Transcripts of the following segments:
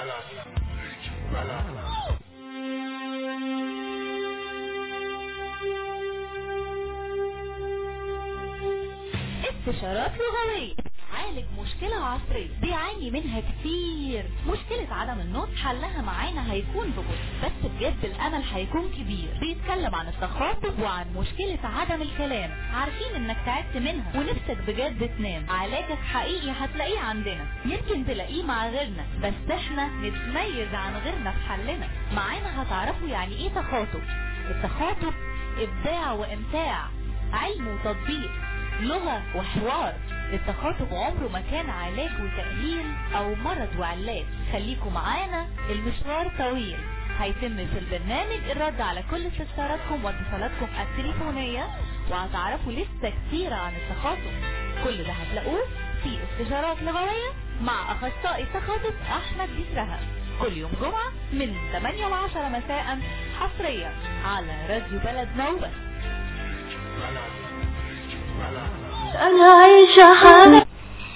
استشارات لغوية عالج مشكلة عصرية بيعاني منها كتير مشكلة عدم النطق حلها معانا هيكون ببطء بس بجد الامل هيكون كبير بيتكلم عن التخاطب وعن مشكلة عدم الكلام عارفين انك تعبت منها ونفسك بجد تنام علاجك حقيقي هتلاقيه عندنا يمكن تلاقيه مع غيرنا بس احنا نتميز عن غيرنا في حلنا معانا هتعرفوا يعني ايه تخاطب التخاطب ابداع وامتاع علم وتطبيق لغة وحوار التخاطب عمره ما كان علاج وتأهيل او مرض وعلاج خليكم معانا المشوار طويل هيتم في البرنامج الرد على كل استفساراتكم واتصالاتكم التليفونية وهتعرفوا لسه كتير عن التخاطب كل ده هتلاقوه في استشارات لغوية مع اخصائي التخاطب احمد بيسرها كل يوم جمعة من 8 ل 10 مساء حصريا على راديو بلد نوبة أنا عايشة حالي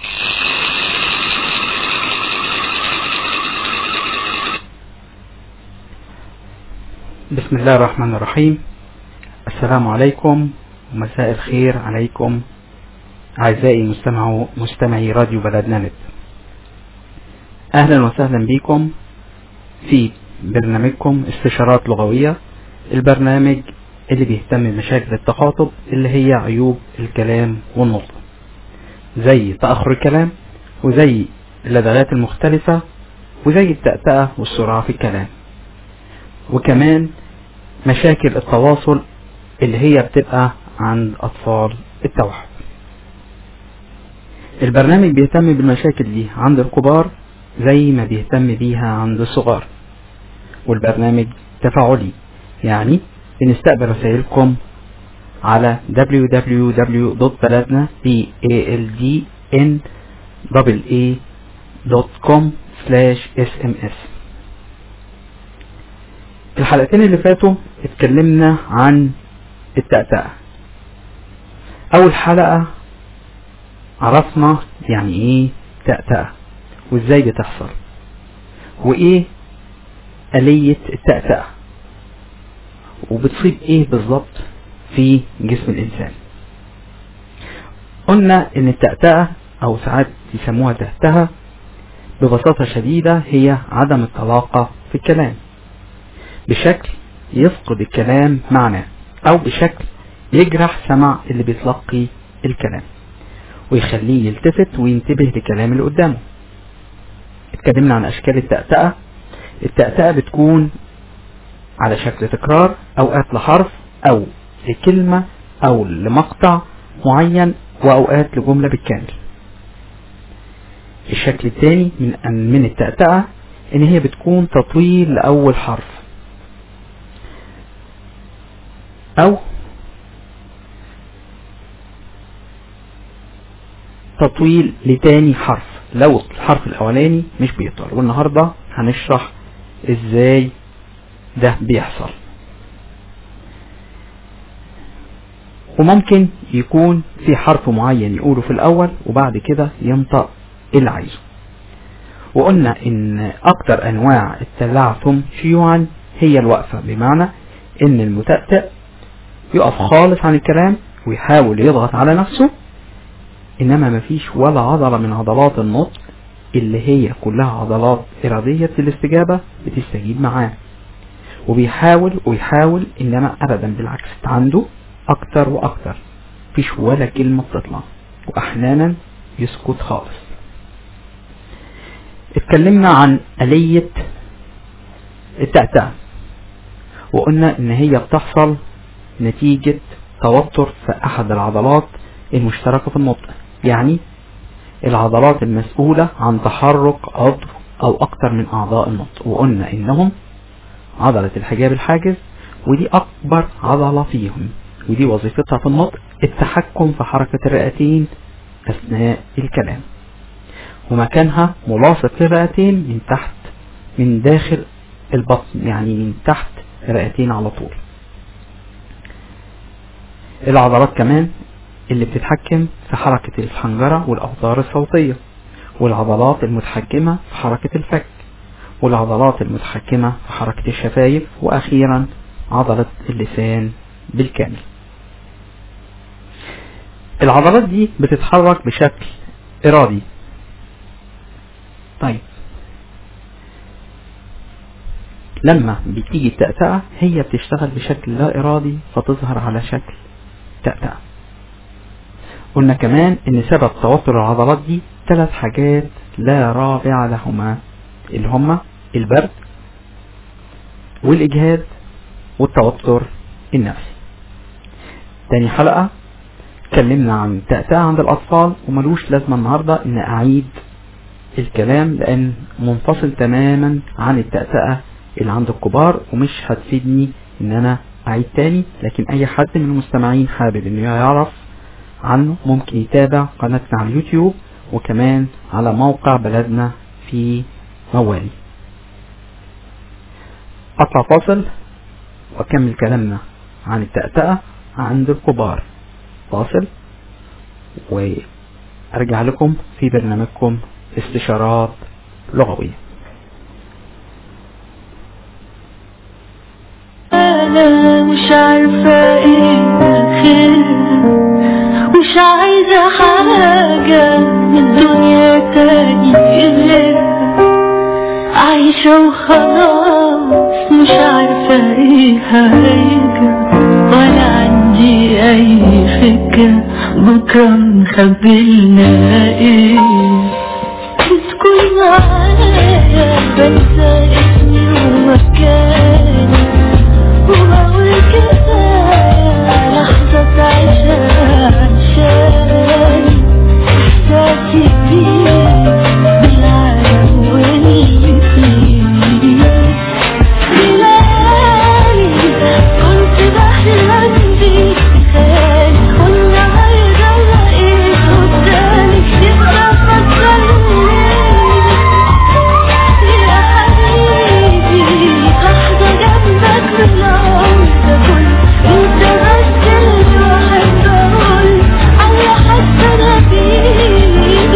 بسم الله الرحمن الرحيم السلام عليكم ومساء الخير عليكم أعزائي مستمعو مستمعي راديو بلدنا نت أهلا وسهلا بكم في برنامجكم استشارات لغوية البرنامج اللي بيهتم بمشاكل التخاطب اللي هي عيوب الكلام والنطق زي تأخر الكلام وزي اللدغات المختلفة وزي التأتأة والسرعة في الكلام وكمان مشاكل التواصل اللي هي بتبقى عند أطفال التوحد البرنامج بيهتم بالمشاكل دي عند الكبار زي ما بيهتم بيها عند الصغار والبرنامج تفاعلي يعني بنستقبل رسائلكم على www.بلدنا sms الحلقتين اللي فاتوا اتكلمنا عن التأتأة أول حلقة عرفنا يعني ايه تأتأة وازاي بتحصل وايه آلية التأتأة وبتصيب ايه بالظبط في جسم الانسان قلنا ان التأتأة او ساعات يسموها تهتها ببساطة شديدة هي عدم الطلاقة في الكلام بشكل يفقد الكلام معناه او بشكل يجرح سمع اللي بيتلقي الكلام ويخليه يلتفت وينتبه لكلام اللي قدامه اتكلمنا عن اشكال التأتأة التأتأة بتكون على شكل تكرار اوقات لحرف او لكلمة او لمقطع معين واوقات لجملة بالكامل الشكل الثاني من من التأتأة ان هي بتكون تطويل لاول حرف او تطويل لتاني حرف لو الحرف الاولاني مش بيطول والنهاردة هنشرح ازاي ده بيحصل وممكن يكون في حرف معين يقوله في الاول وبعد كده ينطق اللي عايزه وقلنا ان اكتر انواع التلعثم شيوعا هي الوقفة بمعنى ان المتأتئ يقف خالص عن الكلام ويحاول يضغط على نفسه انما مفيش ولا عضلة من عضلات النطق اللي هي كلها عضلات ارادية الاستجابة بتستجيب معاه وبيحاول ويحاول انما ابدا بالعكس عنده اكتر واكتر مفيش ولا كلمة بتطلع واحيانا يسكت خالص اتكلمنا عن آلية التأتأة وقلنا ان هي بتحصل نتيجة توتر في احد العضلات المشتركة في النطق يعني العضلات المسؤولة عن تحرك عضو او اكتر من اعضاء النطق وقلنا انهم عضلة الحجاب الحاجز ودي اكبر عضلة فيهم ودي وظيفتها في النطق التحكم في حركة الرئتين اثناء الكلام ومكانها ملاصق للرئتين من تحت من داخل البطن يعني من تحت الرئتين على طول العضلات كمان اللي بتتحكم في حركة الحنجرة والأوتار الصوتية والعضلات المتحكمة في حركة الفك والعضلات المتحكمة في حركة الشفايف وأخيرا عضلة اللسان بالكامل العضلات دي بتتحرك بشكل إرادي طيب لما بتيجي التأتأة هي بتشتغل بشكل لا إرادي فتظهر على شكل تأتأة قلنا كمان ان سبب توتر العضلات دي ثلاث حاجات لا رابع لهما اللي هما البرد والإجهاد والتوتر النفسي تاني حلقة اتكلمنا عن تأتأة عند الأطفال وملوش لازمة النهاردة إن أعيد الكلام لأن منفصل تماما عن التأتأة اللي عند الكبار ومش هتفيدني إن أنا أعيد تاني لكن أي حد من المستمعين حابب إنه يعرف عنه ممكن يتابع قناتنا على اليوتيوب وكمان على موقع بلدنا في موالي أطلع فاصل وأكمل كلامنا عن التأتأة عند الكبار فاصل وأرجع لكم في برنامجكم استشارات لغوية انا مش عارفة ايه الخير مش عايزة حاجة من الدنيا تاني غيرها عايشة وخلاص مش عارفة ايه هيجرى ولا عندي اي فكرة بكرة مخبلنا ايه بتكون معايا بنسى اسمي ومكاني وبقول كفاية لحظة تعيشها عشاني إحساسي بيه بالعالم واللي فيه بلالي كنت بحلم بيك خيالي والنهاردة لقيت قدامي يبقى فكرني يا حبيبي لحظة جنبك من العمر ده كله انت بس الواحد بقول على حاسة انا بيه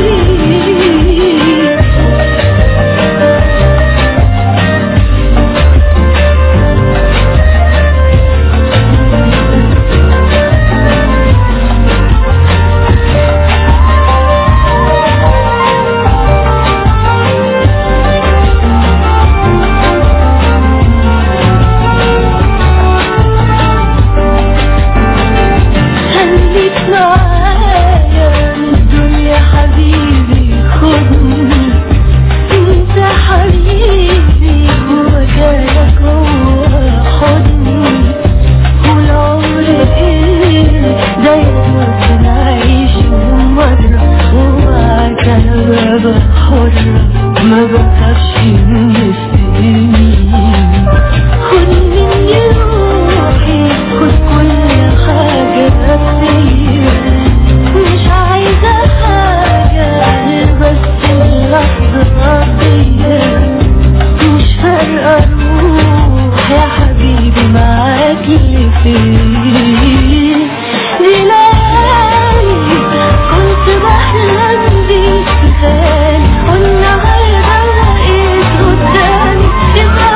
خليك معايا من الدنيا حبيبي خدني انت حبيبي ومكانك هو حضني والعمر ايه دايما بنعيش مرة ومعاك انا ببقى حرة ما بخافش من السنين خد مني روحي خد كل حاجة فيا مش عايزة حاجة غير بس اللحظة دي مش فارقة روح يا حبيبي معاك اللي فيه دي ليالي كنت بحلم بيك في خيالي والنهاردة لقيت قدامي يبقى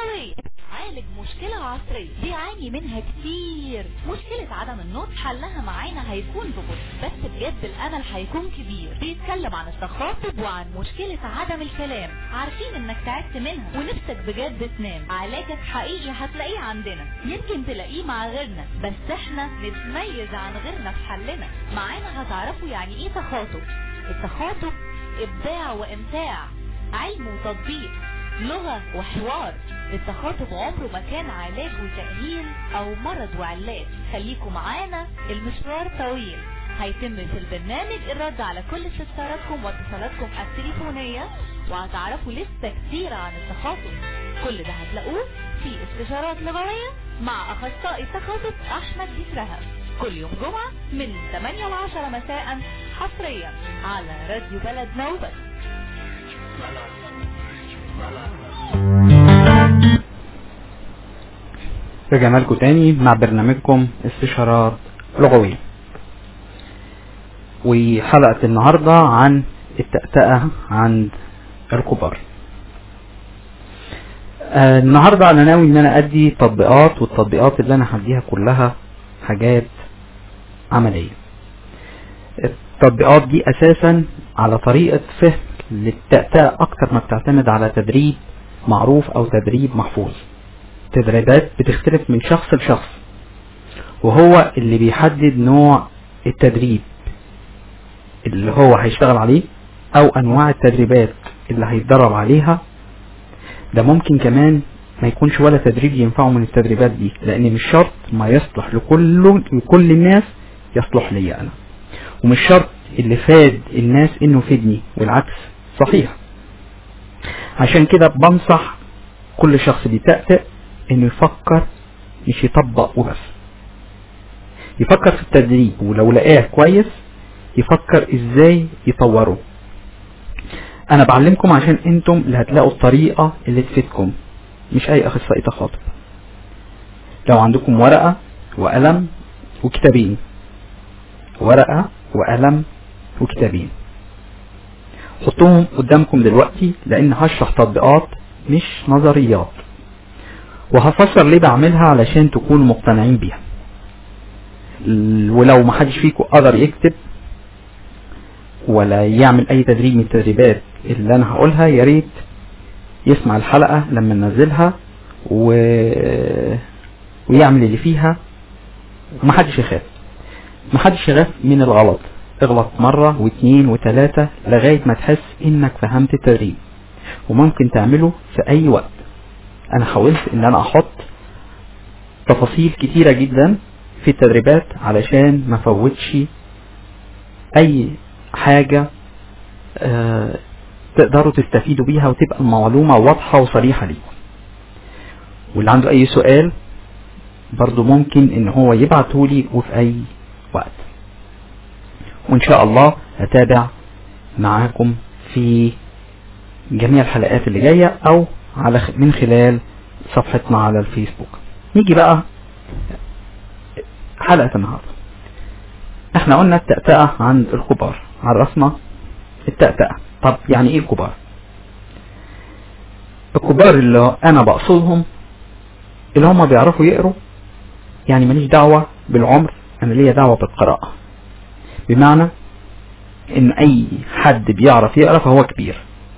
هولي عالج مشكلة عصرية بيعاني منها كتير مشكلة عدم النطق حلها معانا هيكون ببطء بس بجد الأمل هيكون كبير بيتكلم عن التخاطب وعن مشكلة عدم الكلام عارفين انك تعبت منها ونفسك بجد تنام علاجك حقيقي هتلاقيه عندنا يمكن تلاقيه مع غيرنا بس احنا نتميز عن غيرنا في حلنا معانا هتعرفوا يعني ايه تخاطب التخاطب ابداع وامتاع علم وتطبيق لغة وحوار التخاطب عمره ما كان علاج وتأهيل او مرض وعلاج خليكم معانا المشوار طويل هيتم في البرنامج الرد على كل استفساراتكم واتصالاتكم التليفونية وهتعرفوا لسه كتير عن التخاطب كل ده هتلاقوه في استشارات لغوية مع اخصائي التخاطب احمد بيسرها كل يوم جمعة من 8 ل 10 مساء حصريا على راديو بلد نوبة رجعنا لكم تاني مع برنامجكم استشارات لغوية وحلقة النهاردة عن التأتأة عند الكبار آه النهاردة انا ناوي ان انا ادي تطبيقات والتطبيقات اللي انا هديها كلها حاجات عملية التطبيقات دي اساسا على طريقة فهم للتأتأة اكتر ما بتعتمد على تدريب معروف او تدريب محفوظ تدريبات بتختلف من شخص لشخص وهو اللي بيحدد نوع التدريب اللي هو هيشتغل عليه او انواع التدريبات اللي هيتدرب عليها ده ممكن كمان ما يكونش ولا تدريب ينفعه من التدريبات دي لان مش شرط ما يصلح لكل لكل الناس يصلح لي انا ومش شرط اللي فاد الناس انه فادني والعكس صحيح عشان كده بنصح كل شخص بيتأتأ انه يفكر مش يطبق وبس يفكر في التدريب ولو لقاه كويس يفكر ازاي يطوره انا بعلمكم عشان انتم اللي هتلاقوا الطريقة اللي تفيدكم مش اي اخصائي تخاطب لو عندكم ورقة وقلم وكتابين ورقة وقلم وكتابين حطوهم قدامكم دلوقتي لان هشرح تطبيقات مش نظريات وهفسر ليه بعملها علشان تكونوا مقتنعين بيها ولو ما حدش فيكم قدر يكتب ولا يعمل اي تدريب من التدريبات اللي انا هقولها يا ريت يسمع الحلقة لما ننزلها و... ويعمل اللي فيها ومحدش يخاف محدش يخاف من الغلط اغلط مرة واثنين وثلاثة لغاية ما تحس انك فهمت التدريب وممكن تعمله في اي وقت انا حاولت ان انا احط تفاصيل كتيرة جدا في التدريبات علشان ما فوتش اي حاجة آه تقدروا تستفيدوا بيها وتبقى المعلومة واضحة وصريحة ليكم واللي عنده اي سؤال برضو ممكن ان هو يبعتهولي وفي اي وقت وان شاء الله هتابع معاكم في جميع الحلقات اللي جاية او على من خلال صفحتنا على الفيسبوك نيجي بقى حلقة النهاردة احنا قلنا التأتأة عند الكبار عرفنا التأتأة طب يعني ايه الكبار الكبار اللي انا بقصدهم اللي هم بيعرفوا يقروا يعني ماليش دعوة بالعمر انا ليا دعوة بالقراءة بمعنى ان اي حد بيعرف يقرا فهو كبير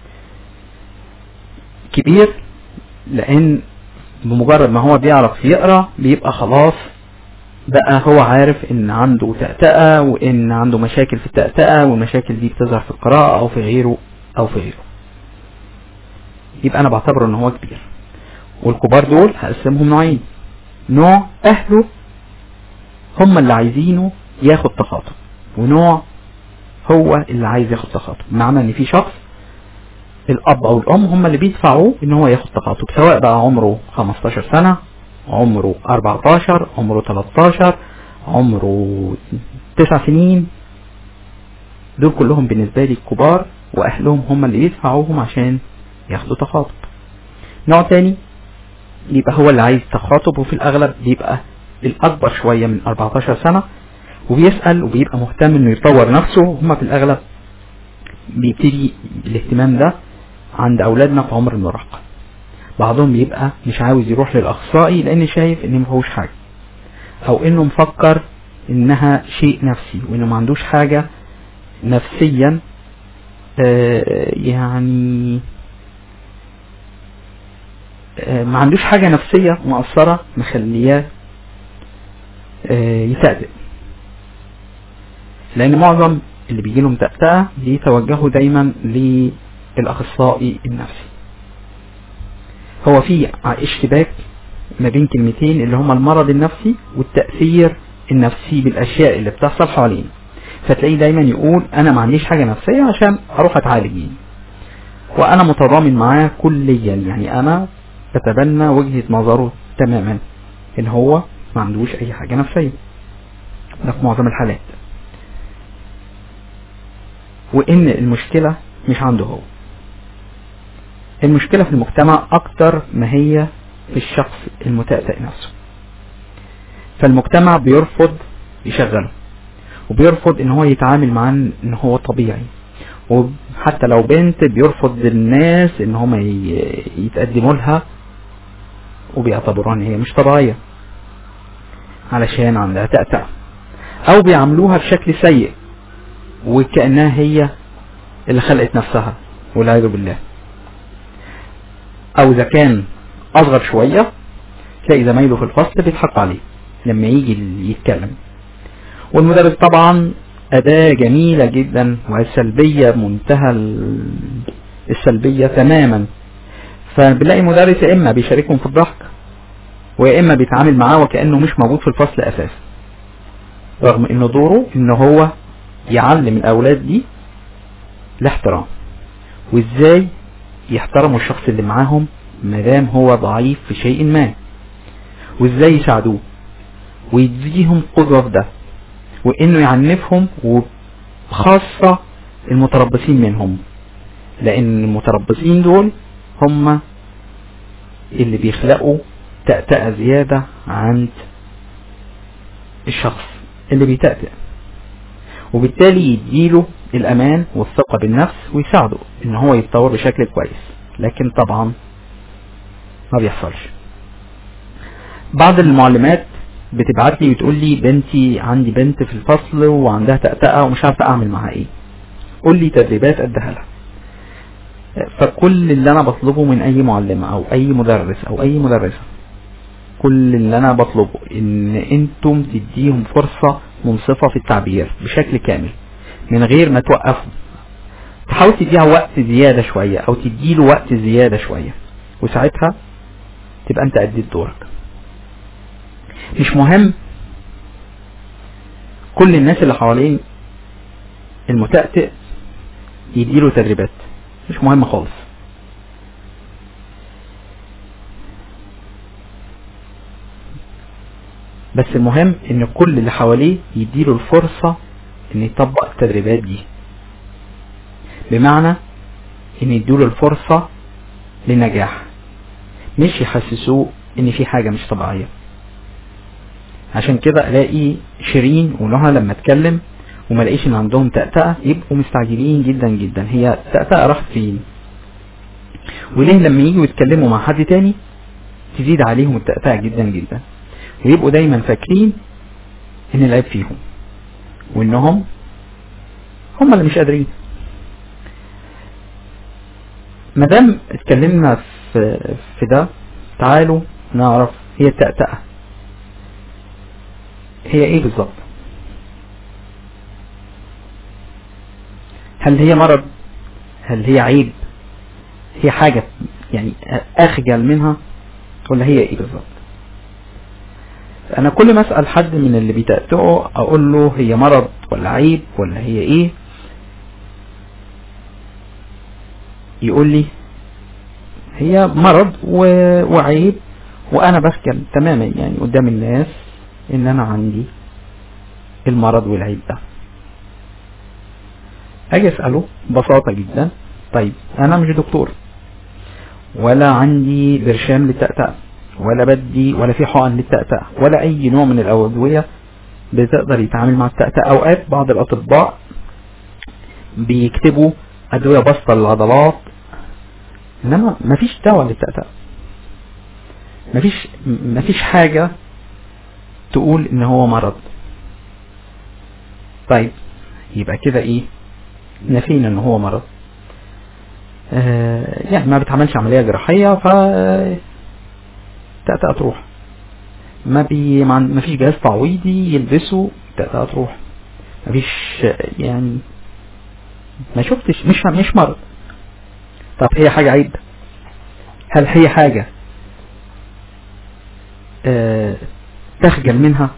كبير لان بمجرد ما هو بيعرف يقرا بيبقى خلاص بقى هو عارف ان عنده تأتأة وان عنده مشاكل في التأتأة والمشاكل دي بتظهر في القراءة او في غيره او في غيره يبقى انا بعتبره ان هو كبير والكبار دول هقسمهم نوعين نوع اهله هم اللي عايزينه ياخد تخاطب ونوع هو اللي عايز ياخد تخاطب معنى ان في شخص الاب او الام هم اللي بيدفعوه ان هو ياخد تخاطب سواء بقى عمره 15 سنة عمره 14 عمره 13 عمره 9 سنين دول كلهم بالنسبة لي كبار واهلهم هم اللي يدفعوهم عشان ياخدوا تخاطب نوع تاني يبقى هو اللي عايز تخاطب وفي الاغلب بيبقى الاكبر شوية من 14 سنة وبيسأل وبيبقى مهتم انه يطور نفسه هما في الاغلب بيبتدي الاهتمام ده عند اولادنا في عمر المراهقة بعضهم بيبقى مش عاوز يروح للاخصائي لان شايف ان مفيهوش حاجه او انه مفكر انها شيء نفسي وانه ما عندوش حاجه نفسيا آه، يعني آه، ما عندوش حاجة نفسية مؤثرة مخلياه آه، يتأدب لأن معظم اللي بيجي لهم تأتأة بيتوجهوا دايما للأخصائي النفسي هو في اشتباك ما بين كلمتين اللي هما المرض النفسي والتأثير النفسي بالأشياء اللي بتحصل حوالينا فتلاقيه دايما يقول أنا ما عنديش حاجة نفسية عشان أروح أتعالج يعني. وأنا متضامن معاه كليا يعني أنا بتبنى وجهة نظره تماما إن هو ما عندوش أي حاجة نفسية ده في معظم الحالات وإن المشكلة مش عنده هو المشكلة في المجتمع أكتر ما هي في الشخص المتأتئ نفسه فالمجتمع بيرفض يشغله وبيرفض ان هو يتعامل معاه ان هو طبيعي وحتى لو بنت بيرفض الناس ان هم ي- يتقدموا لها وبيعتبروها ان هي مش طبيعية علشان عندها تأتأة او بيعاملوها بشكل سيء وكأنها هي اللي خلقت نفسها والعياذ بالله او اذا كان اصغر شوية تلاقي زمايله في الفصل بيضحكوا عليه لما يجي يتكلم والمدرس طبعا أداة جميلة جدا وسلبية منتهى ال- السلبية تماما فبنلاقي مدرس يا إما بيشاركهم في الضحك ويا إما بيتعامل معاه وكأنه مش موجود في الفصل أساسا رغم إن دوره إن هو يعلم الأولاد دي الاحترام وإزاي يحترموا الشخص اللي معاهم مادام هو ضعيف في شيء ما وإزاي يساعدوه ويديهم قدوة في ده وانه يعنفهم وخاصة المتربصين منهم لان المتربصين دول هم اللي بيخلقوا تأتأة زيادة عند الشخص اللي بيتأتأ وبالتالي يديله الأمان والثقة بالنفس ويساعده إن هو يتطور بشكل كويس لكن طبعا ما بيحصلش بعض المعلمات بتبعت لي وتقول لي بنتي عندي بنت في الفصل وعندها تأتأة ومش عارفة أعمل معاها إيه قول لي تدريبات أديها لها فكل اللي أنا بطلبه من أي معلمة أو أي مدرس أو أي مدرسة كل اللي أنا بطلبه إن أنتم تديهم فرصة منصفة في التعبير بشكل كامل من غير ما توقفهم تحاول تديها وقت زيادة شوية أو تديله وقت زيادة شوية وساعتها تبقى أنت أديت دورك مش مهم كل الناس اللي حوالين المتأتئ يديله تدريبات مش مهم خالص بس المهم ان كل اللي حواليه يديله الفرصة ان يطبق التدريبات دي بمعنى ان يديله الفرصة لنجاح مش يحسسوه ان في حاجة مش طبيعية عشان كده الاقي شيرين ونهى لما اتكلم وما الاقيش ان عندهم تأتأة يبقوا مستعجلين جدا جدا هي التأتأة راحت فين وليه لما يجوا يتكلموا مع حد تاني تزيد عليهم التأتأة جدا جدا ويبقوا دايما فاكرين ان العيب فيهم وانهم هم اللي مش قادرين مادام اتكلمنا في في ده تعالوا نعرف هي التأتأة هي ايه بالظبط هل هي مرض هل هي عيب هي حاجة يعني اخجل منها ولا هي ايه بالظبط انا كل ما اسأل حد من اللي بيتأتئوا اقول له هي مرض ولا عيب ولا هي ايه يقول لي هي مرض و... وعيب وانا بخجل تماما يعني قدام الناس ان انا عندي المرض والعيب ده اجي اسأله ببساطة جدا طيب انا مش دكتور ولا عندي برشام للتأتأة ولا بدي ولا في حقن للتأتأة ولا اي نوع من الادوية بتقدر يتعامل مع التأتأة اوقات بعض الاطباء بيكتبوا ادوية بسطة للعضلات انما مفيش دواء للتأتأة مفيش مفيش حاجة تقول ان هو مرض طيب يبقى كده ايه نفينا ان هو مرض آه يعني ما بتعملش عملية جراحية ف تأتأ تروح ما بي ما فيش جهاز تعويضي يلبسه تأتأ تروح ما فيش يعني ما شفتش مش مش مرض طب هي حاجة عيب هل هي حاجة آه تخجل منها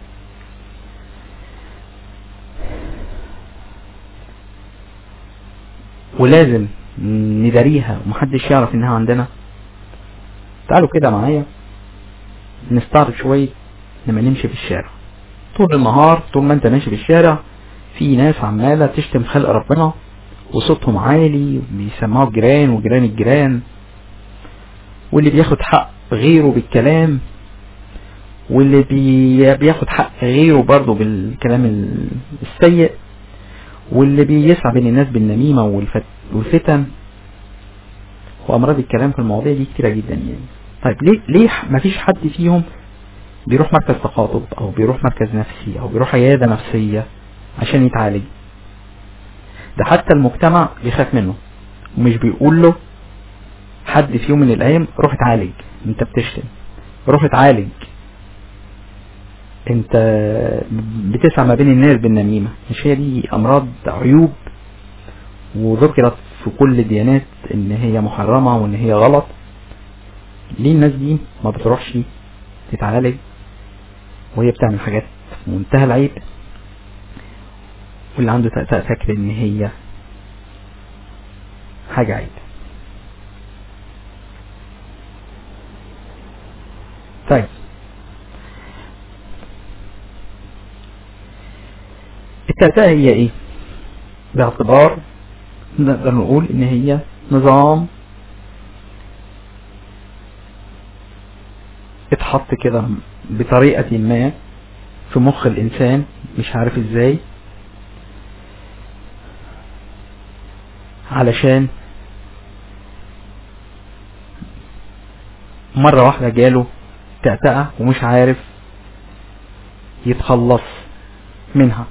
ولازم نداريها ومحدش يعرف انها عندنا تعالوا كده معايا نستعرض شوية لما نمشي في الشارع طول النهار طول ما انت ماشي في الشارع في ناس عمالة تشتم خلق ربنا وصوتهم عالي بيسمعوا الجيران وجيران الجيران واللي بياخد حق غيره بالكلام واللي بي بياخد حق غيره برضه بالكلام السيء واللي بيسعى بين الناس بالنميمة والفتن وأمراض الكلام في المواضيع دي كتيرة جدا يعني طيب ليه ليه مفيش حد فيهم بيروح مركز تخاطب أو بيروح مركز نفسي أو بيروح عيادة نفسية عشان يتعالج ده حتى المجتمع بيخاف منه ومش بيقول له حد في يوم من الأيام روح اتعالج انت بتشتم روح اتعالج انت بتسعى ما بين الناس بالنميمة مش هي دي امراض عيوب وذكرت في كل الديانات ان هي محرمة وان هي غلط ليه الناس دي ما بتروحش تتعالج وهي بتعمل حاجات في منتهى العيب واللي عنده تأتأ فاكر ان هي حاجة عيب طيب التأتأة هي ايه باعتبار نقدر نقول ان هي نظام اتحط كده بطريقة ما في مخ الانسان مش عارف ازاي علشان مرة واحدة جاله تأتأة ومش عارف يتخلص منها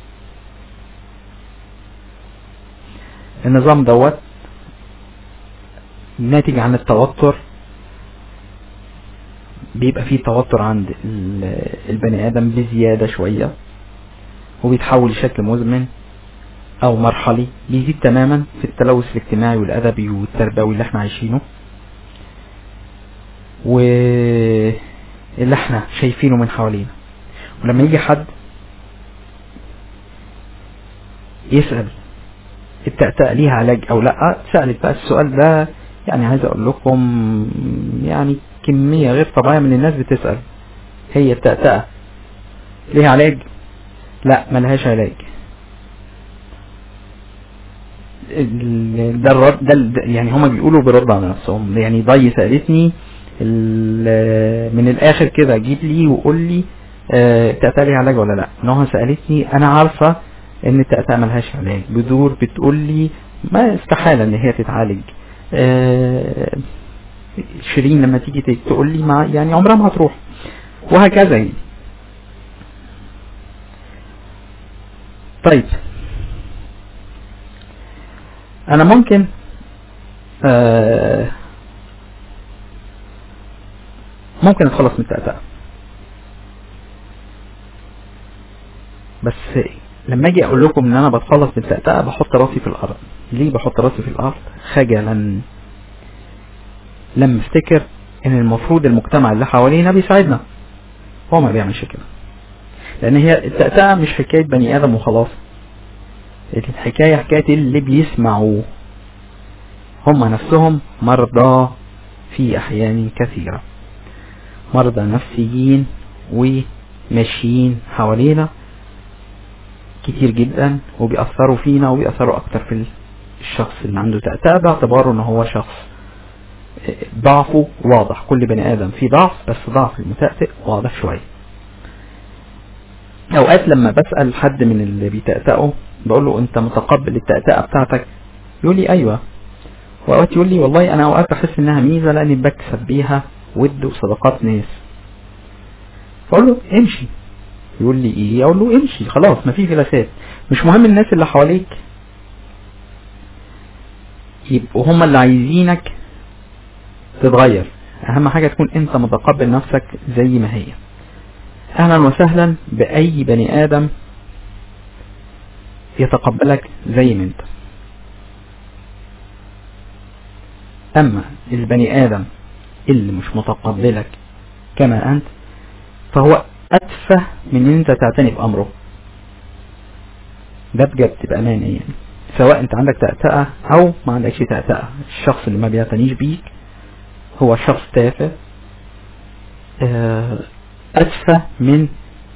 النظام دوت ناتج عن التوتر بيبقى فيه توتر عند البني ادم بزيادة شوية وبيتحول لشكل مزمن او مرحلي بيزيد تماما في التلوث الاجتماعي والادبي والتربوي اللي احنا عايشينه واللي احنا شايفينه من حوالينا ولما يجي حد يسأل التأتأة ليها علاج او لا سألت بقى السؤال ده يعني عايز اقول لكم يعني كمية غير طبيعية من الناس بتسأل هي التأتأة ليها علاج لا ملهاش علاج ده الرد ده يعني هما بيقولوا برد على نفسهم يعني ضي سألتني من الاخر كده جيب لي وقول لي التأتأة ليها علاج ولا لا نوها سألتني انا عارفة ان التأتأة ملهاش علاج بدور بتقول لي ما استحالة ان هي تتعالج آه شيرين لما تيجي تقول لي ما يعني عمرها ما هتروح وهكذا يعني طيب انا ممكن آه ممكن اتخلص من التأتأة بس لما اجي اقول لكم ان انا بتخلص من التأتأة بحط راسي في الارض ليه بحط راسي في الارض خجلا لما افتكر ان المفروض المجتمع اللي حوالينا بيساعدنا هو ما بيعملش كده لان هي التأتأة مش حكاية بني ادم وخلاص الحكاية حكاية اللي بيسمعوا هم نفسهم مرضى في احيان كثيرة مرضى نفسيين وماشيين حوالينا كتير جدا وبيأثروا فينا وبيأثروا اكتر في الشخص اللي عنده تأتأة باعتباره ان هو شخص ضعفه واضح كل بني ادم فيه ضعف بس ضعف المتأتئ واضح شوية اوقات لما بسأل حد من اللي بيتأتأوا بقول له انت متقبل التأتأة بتاعتك يقول لي ايوه واوقات يقول لي والله انا اوقات بحس انها ميزة لاني بكسب بيها ود وصداقات ناس فاقول له امشي يقول لي ايه اقول له امشي خلاص مفيش خلافات مش مهم الناس اللي حواليك يبقوا هم اللي عايزينك تتغير اهم حاجة تكون انت متقبل نفسك زي ما هي اهلا وسهلا باي بني ادم يتقبلك زي ما انت اما البني ادم اللي مش متقبلك كما انت فهو اتفه من ان انت تعتني بامره ده بجد بامانه يعني سواء انت عندك تأتأة او ما عندكش تأتأة الشخص اللي ما بيعتنيش بيك هو شخص تافه آه، اتفه من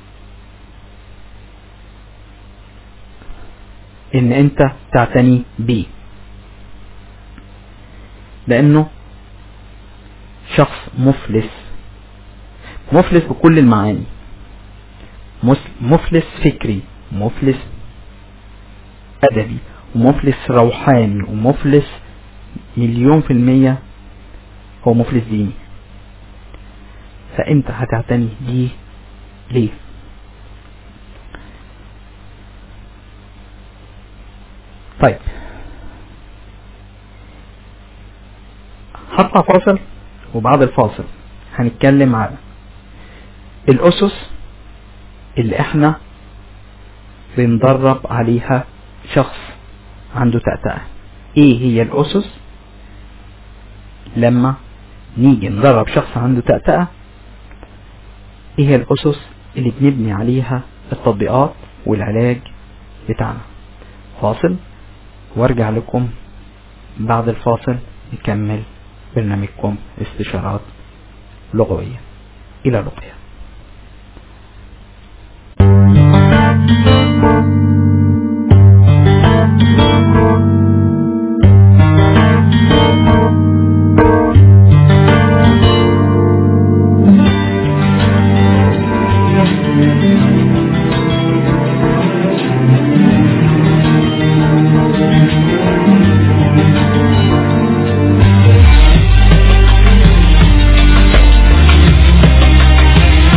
ان انت تعتني بيه لانه شخص مفلس مفلس بكل المعاني مس- مفلس فكري مفلس ادبي ومفلس روحاني ومفلس مليون في المية هو مفلس ديني فانت هتعتني بيه ليه طيب هطلع فاصل وبعد الفاصل هنتكلم على الأسس اللي احنا بندرب عليها شخص عنده تأتأة ايه هي الأسس لما نيجي ندرب شخص عنده تأتأة ايه هي الأسس اللي بنبني عليها التطبيقات والعلاج بتاعنا فاصل وارجع لكم بعد الفاصل نكمل برنامجكم استشارات لغوية إلى لقيا Thank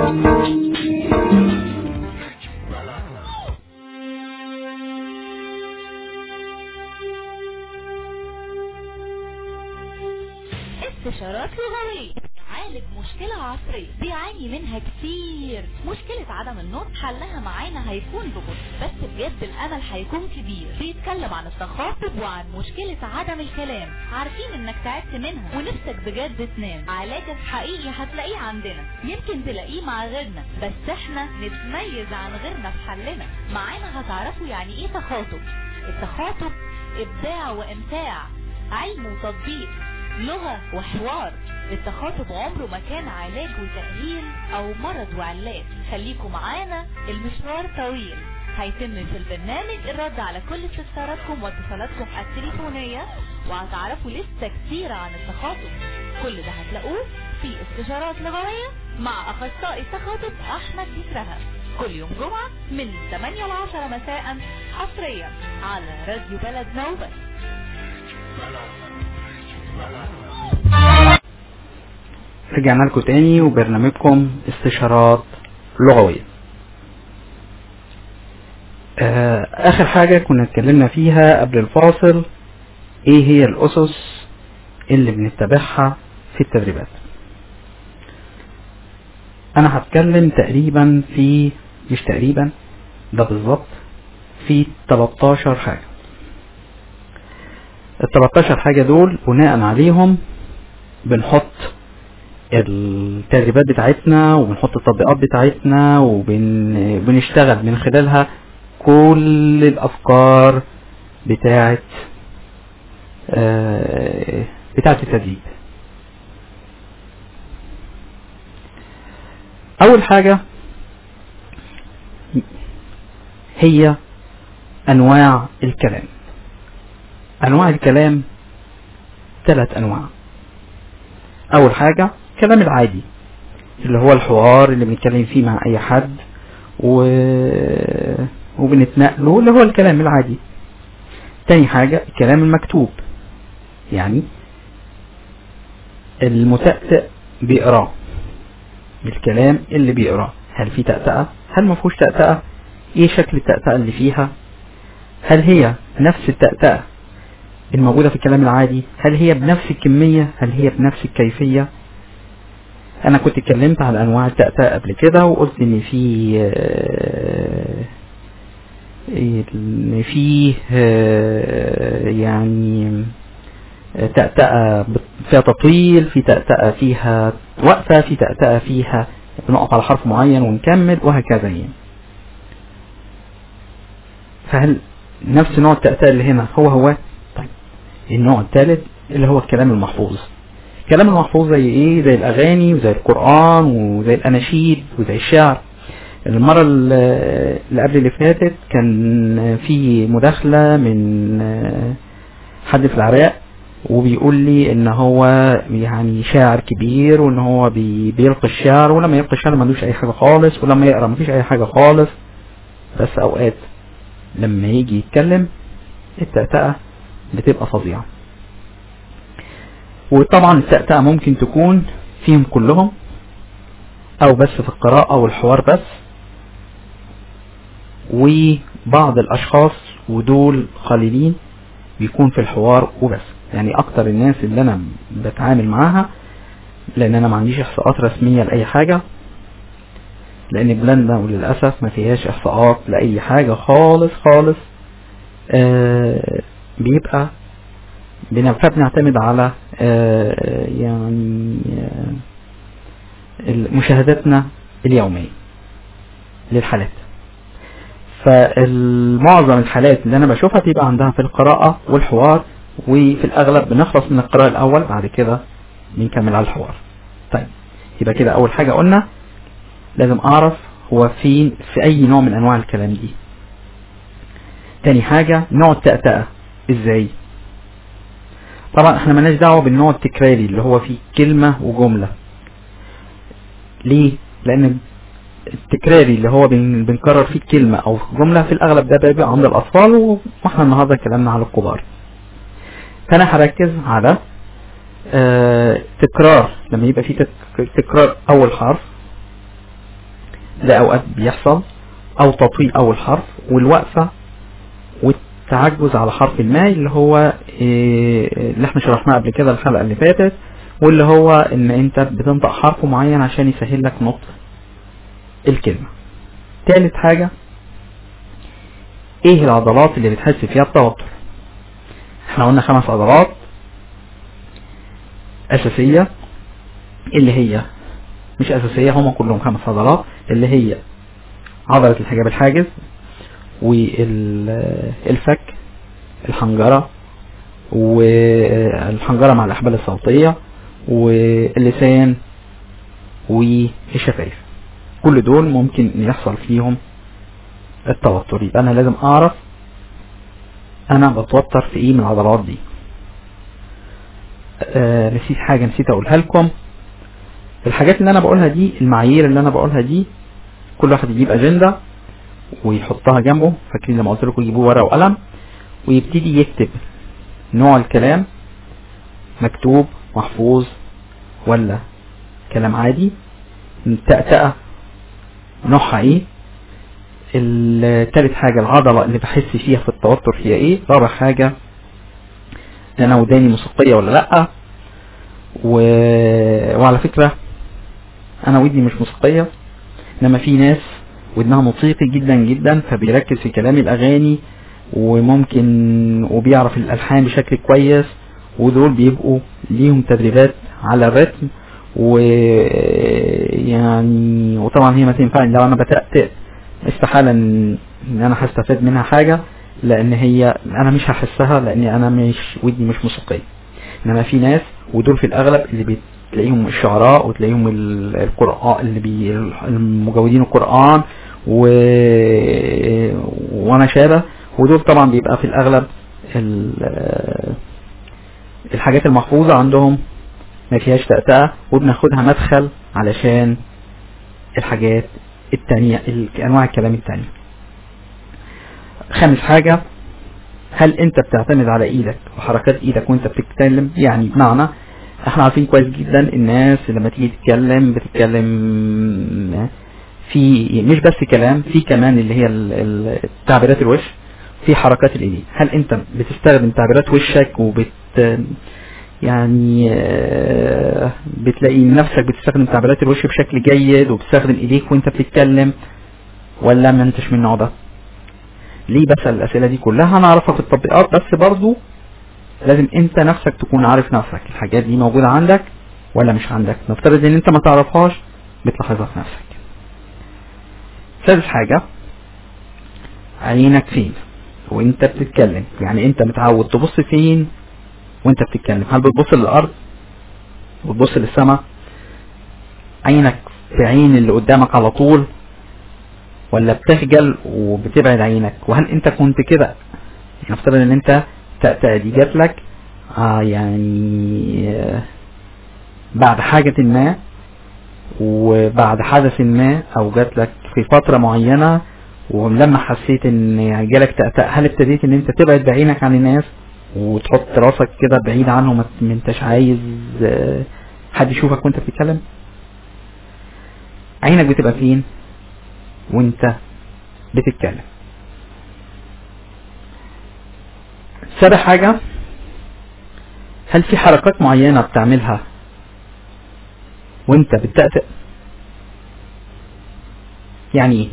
استشارات لغوية عالج مشكلة عصرية بيعاني منها كتير مشكلة عدم النطق حلها معانا هيكون ببطء بس بجد الأمل هيكون كبير بيتكلم عن التخاطب وعن مشكلة عدم الكلام عارفين انك تعبت منها ونفسك بجد تنام علاجك حقيقي هتلاقيه عندنا يمكن تلاقيه مع غيرنا بس احنا نتميز عن غيرنا في حلنا معانا هتعرفوا يعني ايه تخاطب التخاطب ابداع وامتاع علم وتطبيق لغة وحوار التخاطب عمره ما كان علاج وتأهيل او مرض وعلاج خليكم معانا المشوار طويل هيتم في البرنامج الرد على كل استفساراتكم واتصالاتكم التليفونية وهتعرفوا لسه كتير عن التخاطب كل ده هتلاقوه في استشارات لغوية مع اخصائي التخاطب احمد بكرهة كل يوم جمعة من 8 ل 10 مساء حصريا على راديو بلد نوبة رجعنا لكم تاني وبرنامجكم استشارات لغوية آه اخر حاجة كنا اتكلمنا فيها قبل الفاصل ايه هي الاسس اللي بنتبعها في التدريبات انا هتكلم تقريبا في مش تقريبا ده بالظبط في 13 حاجة ال 13 حاجة دول بناء عليهم بنحط التدريبات بتاعتنا وبنحط التطبيقات بتاعتنا وبنشتغل من خلالها كل الافكار بتاعت آه، بتاعت التدريب اول حاجة هي انواع الكلام انواع الكلام ثلاث انواع اول حاجة الكلام العادي اللي هو الحوار اللي بنتكلم فيه مع اي حد و... وبنتنقله اللي هو الكلام العادي تاني حاجة الكلام المكتوب يعني المتأتئ بيقراه الكلام اللي بيقراه هل في تأتأة هل ما فيهوش تأتأة ايه شكل التأتأة اللي فيها هل هي نفس التأتأة الموجودة في الكلام العادي هل هي بنفس الكمية هل هي بنفس الكيفية انا كنت اتكلمت عن انواع التأتأة قبل كده وقلت ان في آه، ان في آه، يعني تأتأة فيها تطويل في تأتأة فيها وقفة في تأتأة فيها بنقف على حرف معين ونكمل وهكذا يعني فهل نفس نوع التأتأة اللي هنا هو هو طيب النوع الثالث اللي هو الكلام المحفوظ الكلام المحفوظ زي ايه زي الاغاني وزي القرآن وزي الاناشيد وزي الشعر المرة اللي قبل اللي فاتت كان في مداخلة من حد في العراق وبيقول لي ان هو يعني شاعر كبير وان هو بي بيلقي الشعر ولما يلقي الشعر ملوش اي حاجة خالص ولما يقرا مفيش اي حاجة خالص بس اوقات لما يجي يتكلم التأتأة بتبقى فظيعة وطبعا التأتأة ممكن تكون فيهم كلهم او بس في القراءة والحوار بس وبعض الاشخاص ودول قليلين بيكون في الحوار وبس يعني اكتر الناس اللي انا بتعامل معاها لان انا ما عنديش احصاءات رسمية لاي حاجة لان بلادنا وللاسف ما فيهاش احصاءات لاي حاجة خالص خالص آه بيبقى بن- فبنعتمد على آه يعني آه مشاهداتنا اليومية للحالات فالمعظم الحالات اللي انا بشوفها بيبقى عندها في القراءة والحوار وفي الاغلب بنخلص من القراءة الاول بعد كده بنكمل على الحوار طيب يبقى كده اول حاجة قلنا لازم اعرف هو فين في اي نوع من انواع الكلام دي تاني حاجة نوع التأتأة ازاي طبعا احنا مالناش دعوة بالنوع التكراري اللي هو فيه كلمة وجملة ليه لان التكراري اللي هو بن بنكرر فيه كلمة او جملة في الاغلب ده بيبقى عند الاطفال واحنا النهاردة كلامنا على الكبار فانا هركز على آه تكرار لما يبقى فيه تك تكرار اول حرف ده اوقات بيحصل او تطويل اول حرف والوقفة والتعجز على حرف ما اللي هو إيه اللي احنا شرحناه قبل كده الحلقة اللي فاتت واللي هو ان انت بتنطق حرف معين عشان يسهل لك نطق الكلمة تالت حاجة ايه العضلات اللي بتحس فيها التوتر احنا قلنا خمس عضلات اساسية اللي هي مش اساسية هما كلهم خمس عضلات اللي هي عضلة الحجاب الحاجز والفك الحنجرة والحنجرة مع الأحبال الصوتية واللسان والشفايف كل دول ممكن يحصل فيهم التوتر يبقى أنا لازم أعرف أنا بتوتر في إيه من العضلات دي آه نسيت حاجة نسيت أقولها لكم الحاجات اللي أنا بقولها دي المعايير اللي أنا بقولها دي كل واحد يجيب أجندة ويحطها جنبه فاكرين لما قلت لكم جيبوا ورقة وقلم ويبتدي يكتب نوع الكلام مكتوب محفوظ ولا كلام عادي التأتأة نوعها ايه التالت حاجة العضلة اللي بحس فيها في التوتر هي ايه رابع حاجة انا وداني موسيقية ولا لأ و... وعلى فكرة انا ودني مش موسيقية انما في ناس ودنها موسيقي جدا جدا فبيركز في كلام الاغاني وممكن وبيعرف الالحان بشكل كويس ودول بيبقوا ليهم تدريبات على الرتم ويعني وطبعا هي ما تنفعش لو انا بتأتئ استحالة ان إن انا هستفاد منها حاجة لان هي انا مش هحسها لان انا مش ودني مش موسيقية انما في ناس ودول في الاغلب اللي بتلاقيهم الشعراء وتلاقيهم ال- القرآن اللي بي المجودين القرآن و... وما شابه ودول طبعا بيبقى في الاغلب ال- الحاجات المحفوظة عندهم ما فيهاش تأتأة وبناخدها مدخل علشان الحاجات التانية ال- انواع الكلام التانية خامس حاجة هل انت بتعتمد على ايدك وحركات ايدك وانت بتتكلم يعني بمعنى احنا عارفين كويس جدا الناس لما تيجي تتكلم بتتكلم في مش بس كلام في كمان اللي هي ال- ال- تعبيرات الوش في حركات الايدين هل انت بتستخدم تعبيرات وشك وبت يعني آه، بتلاقي نفسك بتستخدم تعبيرات الوش بشكل جيد وبتستخدم ايديك وانت بتتكلم ولا ما انتش من النوع ده ليه بسأل الأسئلة دي كلها هنعرفها في التطبيقات بس برضو لازم انت نفسك تكون عارف نفسك الحاجات دي موجودة عندك ولا مش عندك نفترض ان انت ما تعرفهاش بتلاحظها في نفسك ثالث حاجة عينك فين وانت بتتكلم يعني انت متعود تبص فين وانت بتتكلم هل بتبص للارض وتبص للسماء عينك في عين اللي قدامك على طول ولا بتخجل وبتبعد عينك وهل انت كنت كده نفترض ان انت تأتأ دي جات لك آه يعني آه بعد حاجة ما وبعد حدث ما او جات لك في فترة معينة ولما حسيت ان يعني جالك تأتأ هل ابتديت ان انت تبعد بعينك عن الناس وتحط راسك كده بعيد عنهم ما ما انتش عايز آه، حد يشوفك وانت بتتكلم عينك بتبقى فين وانت بتتكلم سابع حاجة هل في حركات معينة بتعملها وانت بتتأتأ يعني ايه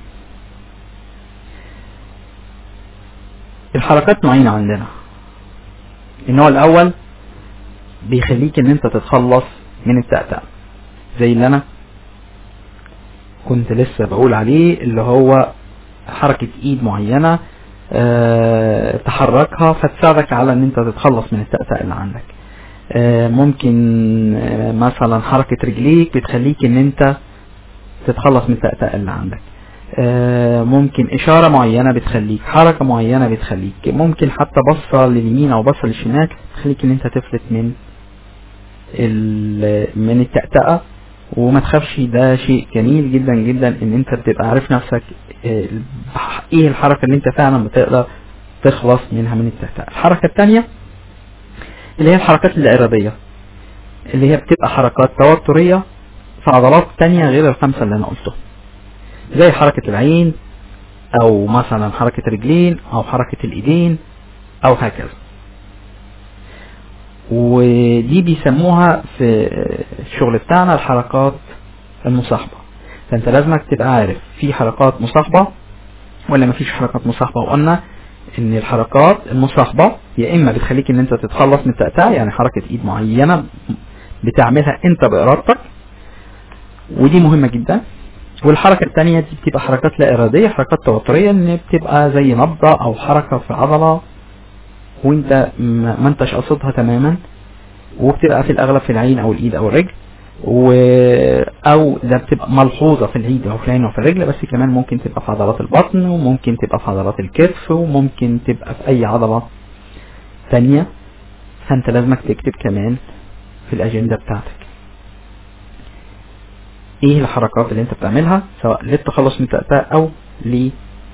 الحركات نوعين عندنا النوع الاول بيخليك ان انت تتخلص من التأتأة زي اللي انا كنت لسه بقول عليه اللي هو حركة ايد معينة أه تحركها فتساعدك على ان انت تتخلص من التأتأة اللي عندك أه ممكن أه مثلا حركة رجليك بتخليك ان انت تتخلص من التأتأة اللي عندك آه، ممكن إشارة معينة بتخليك حركة معينة بتخليك ممكن حتى بصة لليمين أو بصة للشمال تخليك إن أنت تفلت من ال- من التأتأة وما تخافش ده شيء جميل جدا جدا إن أنت بتبقى عارف نفسك آه، إيه الحركة اللي أنت فعلا بتقدر تخلص منها من التأتأة الحركة التانية اللي هي الحركات الإرادية اللي هي بتبقى حركات توترية في عضلات تانية غير الخمسة اللي أنا قلتهم زي حركة العين او مثلا حركة الرجلين او حركة الايدين او هكذا ودي بيسموها في الشغل بتاعنا الحركات المصاحبة فانت لازمك تبقى عارف في حركات مصاحبة ولا مفيش حركات مصاحبة وقلنا ان الحركات المصاحبة يا اما بتخليك ان انت تتخلص من التأتأة يعني حركة ايد معينة بتعملها انت بارادتك ودي مهمة جدا والحركة التانية دي بتبقى حركات لا ارادية حركات توترية ان بتبقى زي نبضة او حركة في عضلة وانت ما ما انتش قصدها تماما وبتبقى في الاغلب في العين او الايد او الرجل و او ده بتبقى ملحوظه في الايد او في العين او في الرجل بس كمان ممكن تبقى في عضلات البطن وممكن تبقى في عضلات الكتف وممكن تبقى في اي عضله ثانيه فانت لازمك تكتب كمان في الاجنده بتاعتك ايه الحركات اللي انت بتعملها سواء للتخلص من التأتأة او ل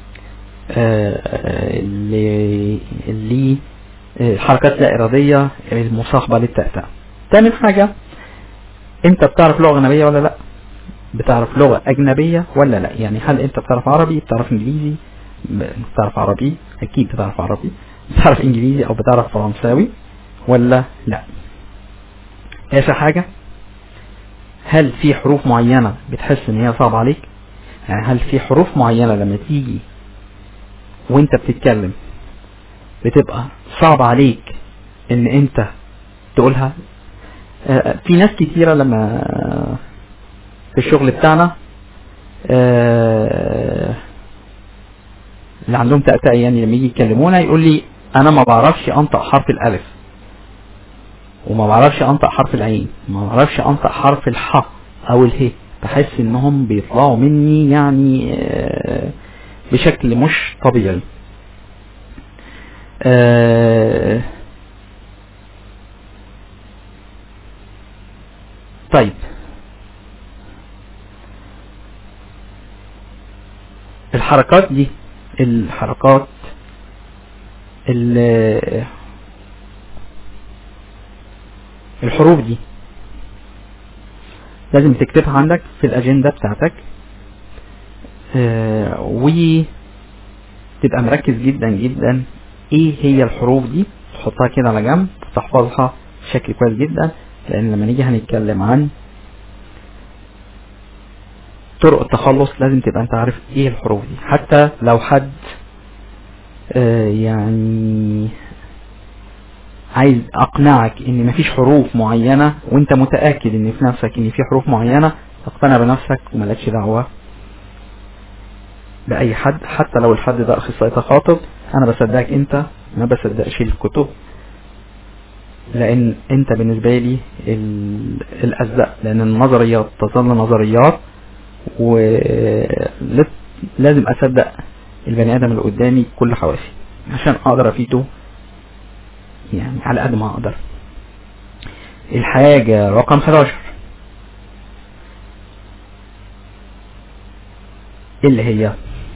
آه، ل ل آه، حركات لا اراديه المصاحبه للتأتأة تاني حاجه انت بتعرف لغه اجنبيه ولا لا بتعرف لغه اجنبيه ولا لا يعني هل انت بتعرف عربي بتعرف انجليزي ب- بتعرف عربي اكيد بتعرف عربي بتعرف انجليزي او بتعرف فرنساوي ولا لا اخر حاجه هل في حروف معينه بتحس ان هي صعبه عليك يعني هل في حروف معينه لما تيجي وانت بتتكلم بتبقى صعب عليك ان انت تقولها آه، في ناس كتيرة لما في الشغل بتاعنا آه، اللي عندهم تأتأة يعني لما يجي يكلمونا يقول لي انا ما بعرفش انطق حرف الالف وما بعرفش انطق حرف العين ما بعرفش انطق حرف الح او اله بحس انهم بيطلعوا مني يعني آه، بشكل مش طبيعي آه، طيب الحركات دي الحركات ال- الحروف دي لازم تكتبها عندك في الأجندة بتاعتك آه، وتبقى مركز جدا جدا ايه هي الحروف دي تحطها كده على جنب تحفظها بشكل كويس جدا لان لما نيجي هنتكلم عن طرق التخلص لازم تبقى انت عارف ايه الحروف دي حتى لو حد آه، يعني عايز اقنعك ان مفيش حروف معينة وانت متأكد ان في نفسك ان في حروف معينة تقتنع بنفسك وملكش دعوة بأي حد حتى لو الحد ده أخصائي تخاطب أنا بصدقك أنت ما بصدقش الكتب لأن أنت بالنسبة لي ال- الأصدق لأن النظريات تظل نظريات ولازم أصدق البني آدم اللي قدامي بكل حواسي عشان أقدر أفيده يعني على قد ما أقدر الحاجة رقم 11 اللي هي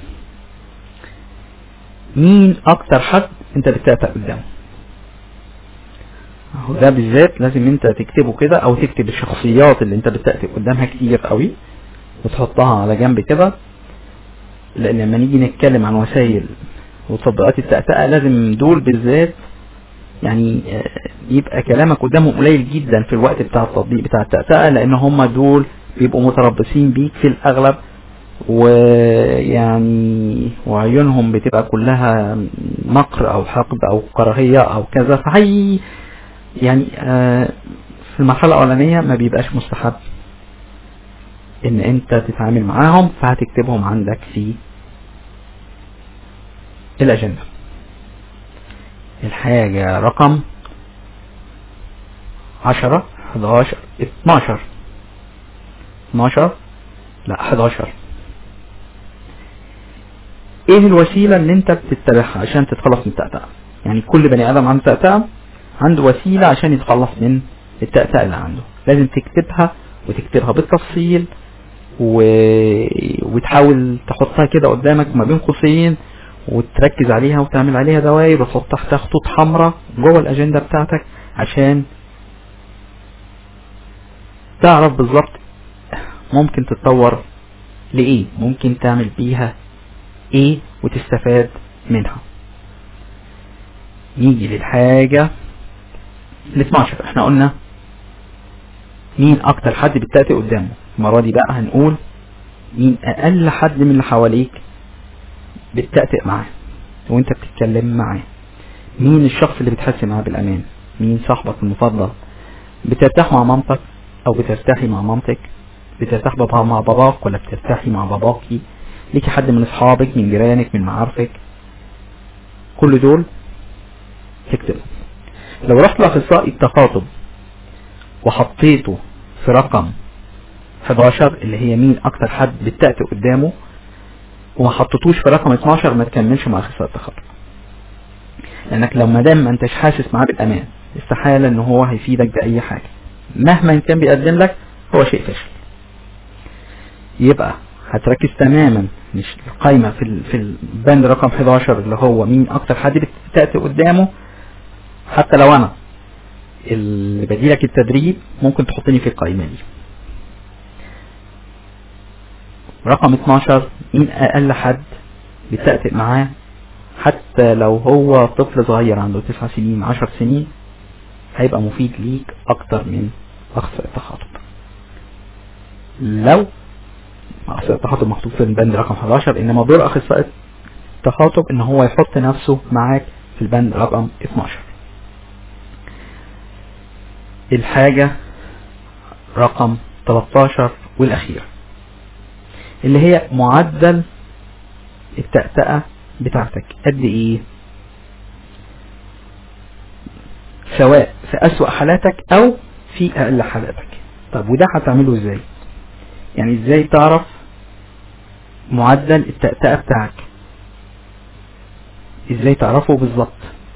مين اكتر حد انت بتتأتأ قدامه اهو ده بالذات لازم انت تكتبه كده او تكتب الشخصيات اللي انت بتتأتأ قدامها كتير قوي وتحطها على جنب كده لان لما نيجي نتكلم عن وسائل وتطبيقات التأتأة لازم دول بالذات يعني آه، يبقى كلامك قدامهم قليل جدا في الوقت بتاع التطبيق بتاع التأتأة لان هم دول بيبقوا متربصين بيك في الاغلب ويعني وعيونهم بتبقى كلها نقر او حقد او كراهية او كذا فهي يعني آه، في المرحلة الاولانية ما بيبقاش مستحب ان انت تتعامل معاهم فهتكتبهم عندك في الاجندة الحاجة رقم عشرة حداشر اتناشر اتناشر لا حداشر ايه الوسيلة اللي انت بتتبعها عشان تتخلص من التأتأة يعني كل بني ادم عنده تأتأة عنده وسيلة عشان يتخلص من التأتأة اللي عنده لازم تكتبها وتكتبها بالتفصيل و... وتحاول تحطها كده قدامك ما بين قوسين وتركز عليها وتعمل عليها دوائر وتحط تحتها خطوط حمراء جوه الاجندة بتاعتك عشان تعرف بالظبط ممكن تتطور لإيه ممكن تعمل بيها إيه وتستفاد منها نيجي للحاجة ال 12 احنا قلنا مين أكتر حد بتأتي قدامه المرة دي بقى هنقول مين أقل حد من اللي حواليك بتأتئ معاه وانت بتتكلم معاه مين الشخص اللي بتحس معاه بالأمان مين صاحبك المفضل بترتاح مع مامتك أو بترتاحي مع مامتك بترتاح بابا مع باباك ولا بترتاحي مع باباكي ليكي حد من أصحابك من جيرانك من معارفك كل دول تكتبهم لو رحت لأخصائي التخاطب وحطيته في رقم 11 اللي هي مين أكتر حد بتأتي قدامه وما حطيتوش في رقم 12 ما تكملش مع اخصائي التخاطب لانك لو ما دام ما انتش حاسس معاه بالامان استحاله ان هو هيفيدك باي حاجه مهما كان بيقدم لك هو شيء فاشل يبقى هتركز تماما مش القايمه في ال- في البند رقم 11 اللي هو مين اكتر حد بتاتي قدامه حتى لو انا اللي بديلك التدريب ممكن تحطني في القايمه دي رقم 12 مين اقل حد بتأتئ معاه حتى لو هو طفل صغير عنده 9 سنين 10 سنين هيبقى مفيد ليك اكتر من اخصائي التخاطب لو اخصائي التخاطب محطوط في البند رقم 11 انما دور اخصائي التخاطب ان هو يحط نفسه معاك في البند رقم 12 الحاجة رقم 13 والأخير اللي هي معدل التأتأة بتاعتك قد ايه سواء في أسوأ حالاتك أو في أقل حالاتك طب وده هتعمله ازاي يعني ازاي تعرف معدل التأتأة بتاعك ازاي تعرفه بالظبط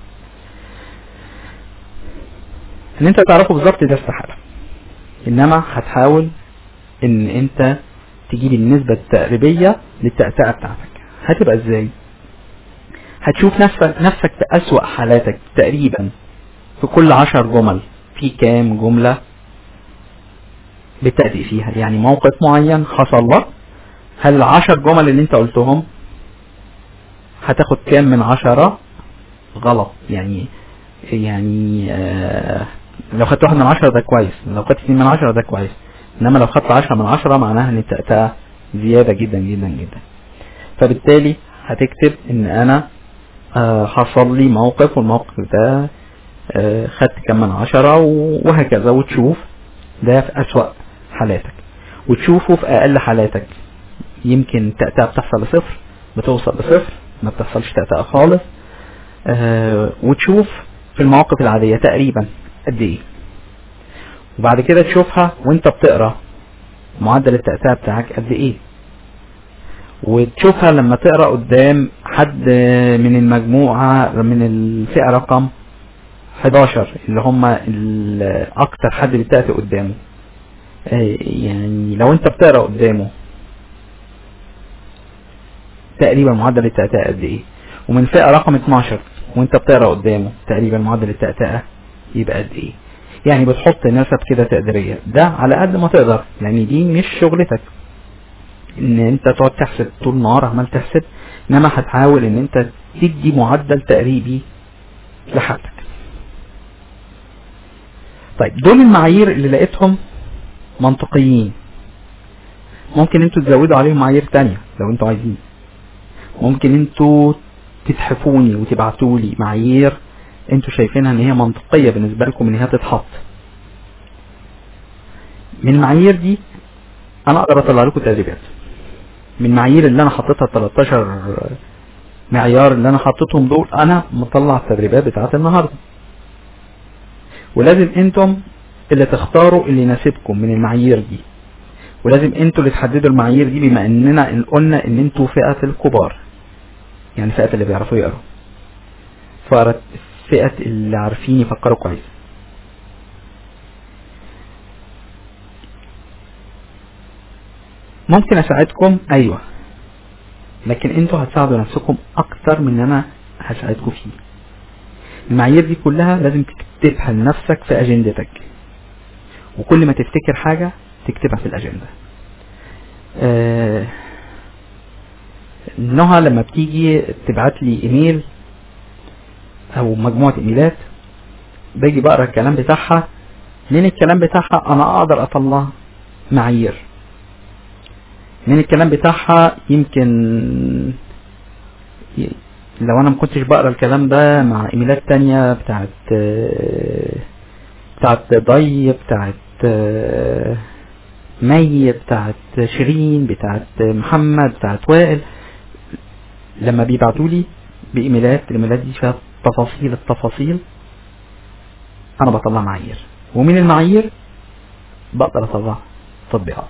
ان انت تعرفه بالظبط ده استحالة انما هتحاول ان انت تجيب النسبة التقريبية للتأتأة بتاعتك هتبقى ازاي هتشوف نفسك نفسك في أسوأ حالاتك تقريبا في كل عشر جمل في كام جملة بتأتي فيها يعني موقف معين حصل لك هل العشر جمل اللي انت قلتهم هتاخد كام من عشرة غلط يعني يعني آه لو خدت واحد من عشرة ده كويس لو خدت اتنين من عشرة ده كويس انما لو خدت عشرة من عشرة معناها ان التأتأة زيادة جدا جدا جدا فبالتالي هتكتب ان انا آه حصل لي موقف والموقف ده آه خدت كم من عشرة وهكذا وتشوف ده في أسوأ حالاتك وتشوفه في أقل حالاتك يمكن تأتأة بتحصل لصفر بتوصل لصفر ما بتحصلش تأتأة خالص آه وتشوف في المواقف العادية تقريبا قد ايه وبعد كده تشوفها وانت بتقرا معدل التأتأة بتاعك قد ايه وتشوفها لما تقرا قدام حد من المجموعة من الفئة رقم 11 اللي هم اكتر حد بتأتي قدامه يعني لو انت بتقرا قدامه تقريبا معدل التأتأة قد ايه ومن فئة رقم 12 وانت بتقرا قدامه تقريبا معدل التأتأة يبقى قد ايه يعني بتحط نسب كده تقديرية ده على قد ما تقدر يعني دي مش شغلتك ان انت تقعد تحسب طول النهار عمال تحسب انما هتحاول ان انت تدي معدل تقريبي لحالتك طيب دول المعايير اللي لقيتهم منطقيين ممكن انتوا تزودوا عليهم معايير تانية لو انتوا عايزين ممكن انتوا تتحفوني وتبعتوا لي معايير انتوا شايفينها ان هي منطقية بالنسبة لكم ان هي تتحط من المعايير دي انا اقدر اطلع لكم تدريبات من المعايير اللي انا حطيتها 13 معيار اللي انا حطيتهم دول انا مطلع التدريبات بتاعت النهارده ولازم انتم اللي تختاروا اللي يناسبكم من المعايير دي ولازم انتوا اللي تحددوا المعايير دي بما اننا إن قلنا ان انتوا فئة الكبار يعني فئة اللي بيعرفوا يقروا فئة فئة اللي عارفين يفكروا كويس ممكن اساعدكم ايوه لكن انتوا هتساعدوا نفسكم اكتر من انا هساعدكم فيه المعايير دي كلها لازم تكتبها لنفسك في اجندتك وكل ما تفتكر حاجة تكتبها في الاجندة آه نهى لما بتيجي تبعت لي ايميل او مجموعة ايميلات باجي بقرا الكلام بتاعها من الكلام بتاعها انا اقدر اطلع معايير من الكلام بتاعها يمكن ي- لو انا ما كنتش بقرا الكلام ده مع ايميلات تانية بتاعت آه، بتاعت ضي بتاعت آه، مي بتاعت شيرين بتاعت محمد بتاعت وائل لما بيبعتوا لي بايميلات الايميلات دي فيها تفاصيل التفاصيل انا بطلع معايير ومن المعايير بقدر اطلع تطبيقات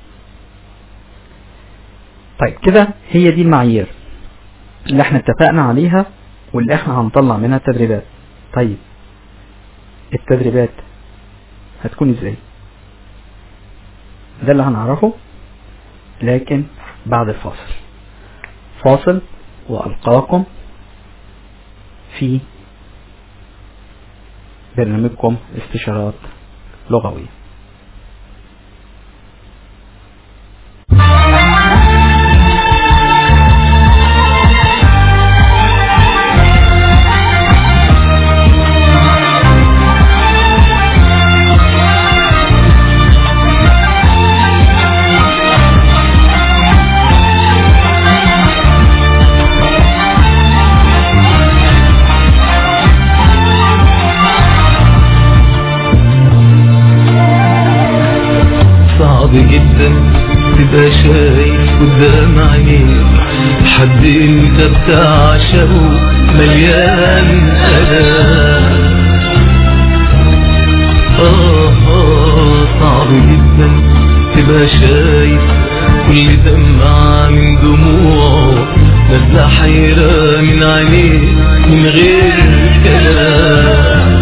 طيب كده هي دي المعايير اللي احنا اتفقنا عليها واللي احنا هنطلع منها التدريبات طيب التدريبات هتكون ازاي ده اللي هنعرفه لكن بعد الفاصل فاصل والقاكم في برنامجكم استشارات لغوية صعب جدا تبقى شايف قدام عينيك حد انت بتعشقه مليان ألام آه آه صعب جدا تبقى شايف كل دمعة من دموعه نازلة حيرة من عينيه من غير كلام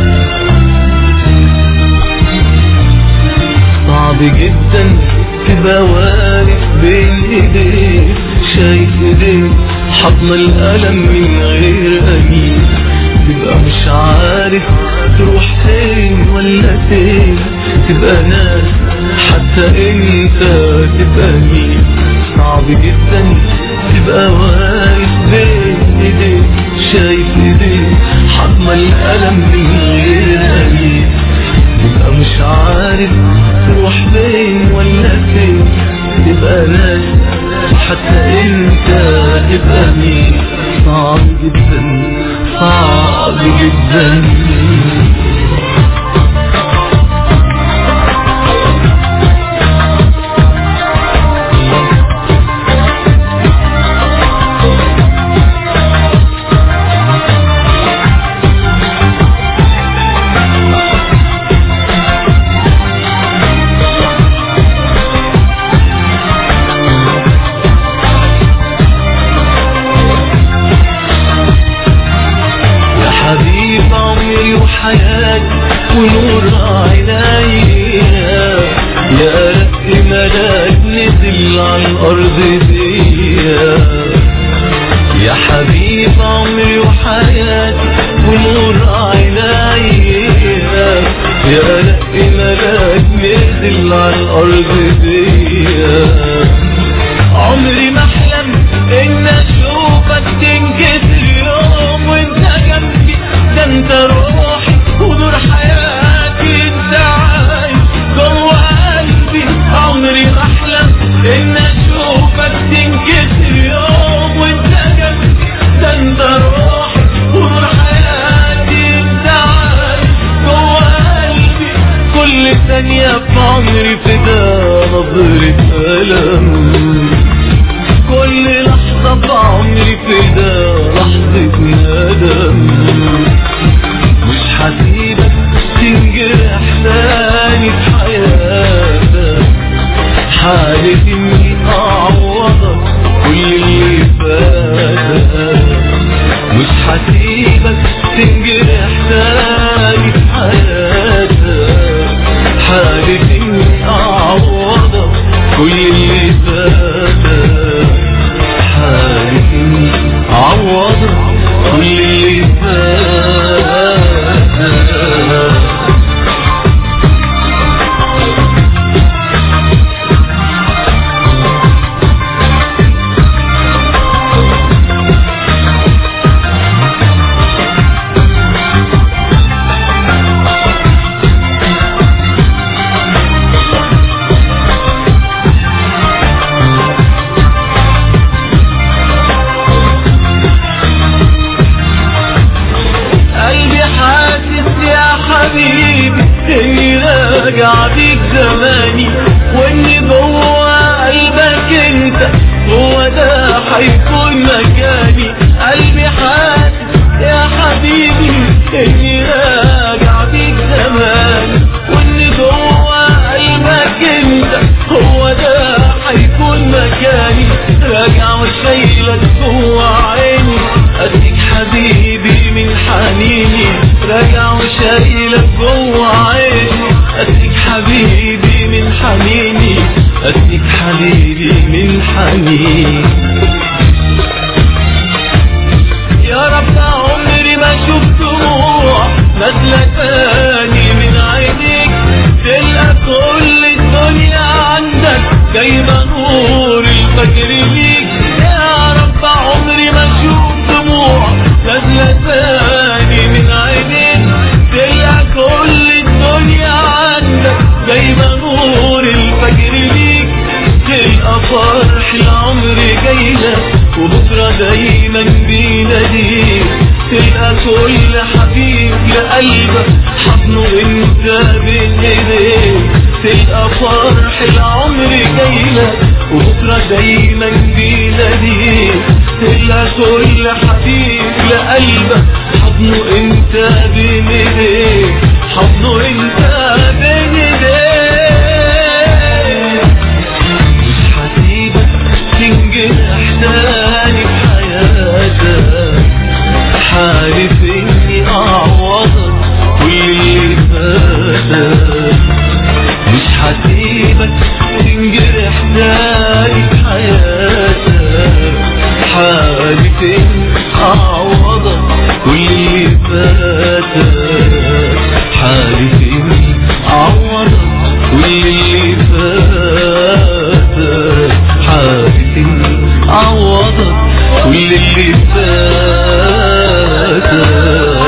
صعب جدا تبقى واقف بين ايديك شايف ايديك حضن الألم من غير أمين تبقى مش عارف تروح فين ولا فين تبقى ناس حتى انت تبقى مين صعب جدا تبقى واقف بين ايديك شايف ايديك حضن الألم من غير أمين تبقى مش عارف تروح فين ولا فين تبقى ناس حتى انت تبقى مين صعب جدا صعب جدا يا حبيب عمري وحياتي ونور عينيا يا رب ملاك نزل على الأرض ديا يا حبيب عمري وحياتي ونور عينيا يا رب ملاك نزل على الأرض ديا عمري ما احلم ان اشوفك تنكسر يوم وانت جنبي ده انت روحي ونور حياتي انت عايش جوه قلبي عمري ما احلم ان اشوفك تنكسر يوم وانت جنبي ده انت روحي ونور حياتي انت عايش جوه قلبي كل ثانية في عمري فدا نظرة ألم كل لحظة في عمري فدا لحظة ندم مش هسيبك تنجرح تاني في حياتك حالتي اني اعوضك كل اللي فاتك مش هسيبك تنجرح تاني في حياتك حالتي اني اعوضك كل اللي فاتك حالتي اني اعوضك كل اللي فاتك مكاني راجع وشايلك جوا عيني اديك حبيبي من حنيني راجع وشايلك جوا عيني اديك حبيبي من حنيني اديك حبيبي من حنيني يا رب عمري ما شفت دموع نازلة تاني من عينيك تلقى كل الدنيا عندك جايبة نور الفجر ليك يا رب عمري ما شفت دموع نازلة تاني من عينيك تلقى كل الدنيا عندك جايبة نور الفجر ليك تلقى فرح العمر جايلك وبكرة دايما بيناديك تلقى كل حبيب لقلبك حضنه انت بين ايديك تلقى فرح العمر جايلك وبكرة دايما بيناديك تلقى كل حبيب لقلبك حضنه انت بين ايديك حضنه انت بين ايديك مش هسيبك تنجرح تاني بحياتك حالف اني اعوضك كل اللي فاتك مش هسيبك تنجرح تاني بحياتك حالف اني اعوضك كل اللي فاتك حالف اني اعوضك كل اللي فاتك حالف اني اعوضك كل اللي فاتك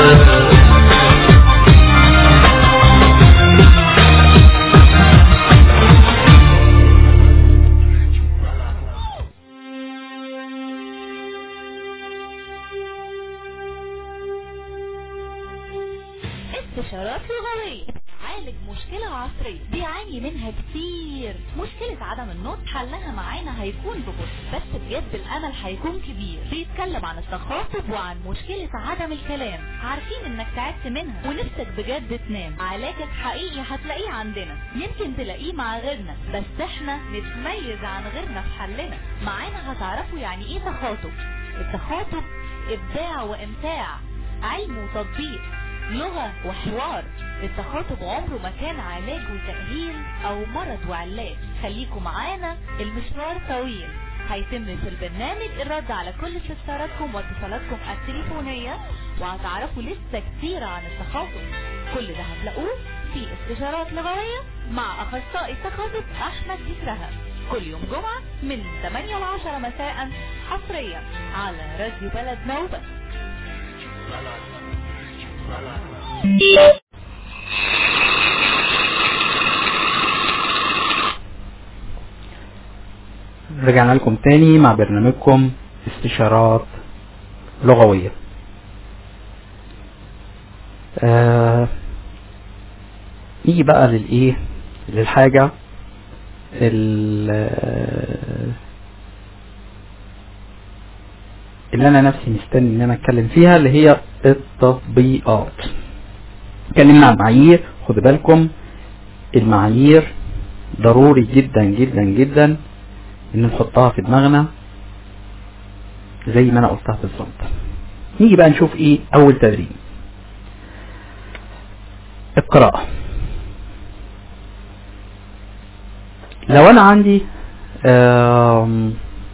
استشارات لغوية عالج مشكلة عصرية بيعاني منها كتير مشكلة عدم النطق حلها معانا هيكون ببطء بس بجد الأمل هيكون كبير بيتكلم عن التخاطب وعن مشكلة عدم الكلام عارفين انك تعبت منها ونفسك بجد تنام علاجك حقيقي هتلاقيه عندنا يمكن تلاقيه مع غيرنا بس احنا نتميز عن غيرنا في حلنا معانا هتعرفوا يعني ايه تخاطب التخاطب ابداع وامتاع علم وتطبيق لغة وحوار التخاطب عمره ما كان علاج وتأهيل او مرض وعلاج خليكم معانا المشوار طويل هيتم في البرنامج الرد على كل استفساراتكم واتصالاتكم التليفونية وهتعرفوا لسه كتير عن التخاطب كل ده هتلاقوه في استشارات لغوية مع اخصائي التخاطب احمد يسرها كل يوم جمعة من 8 ل 10 مساء حصريا على راديو بلد نوبة رجعنا لكم تاني مع برنامجكم استشارات لغوية آه نيجي بقى للايه للحاجة ال- اللي انا نفسي مستني ان انا اتكلم فيها اللي هي التطبيقات اتكلمنا عن معايير خدوا بالكم المعايير ضروري جدا جدا جدا ان نحطها في دماغنا زي ما انا قلتها بالظبط نيجي بقى نشوف ايه اول تدريب القراءة لو انا عندي آم،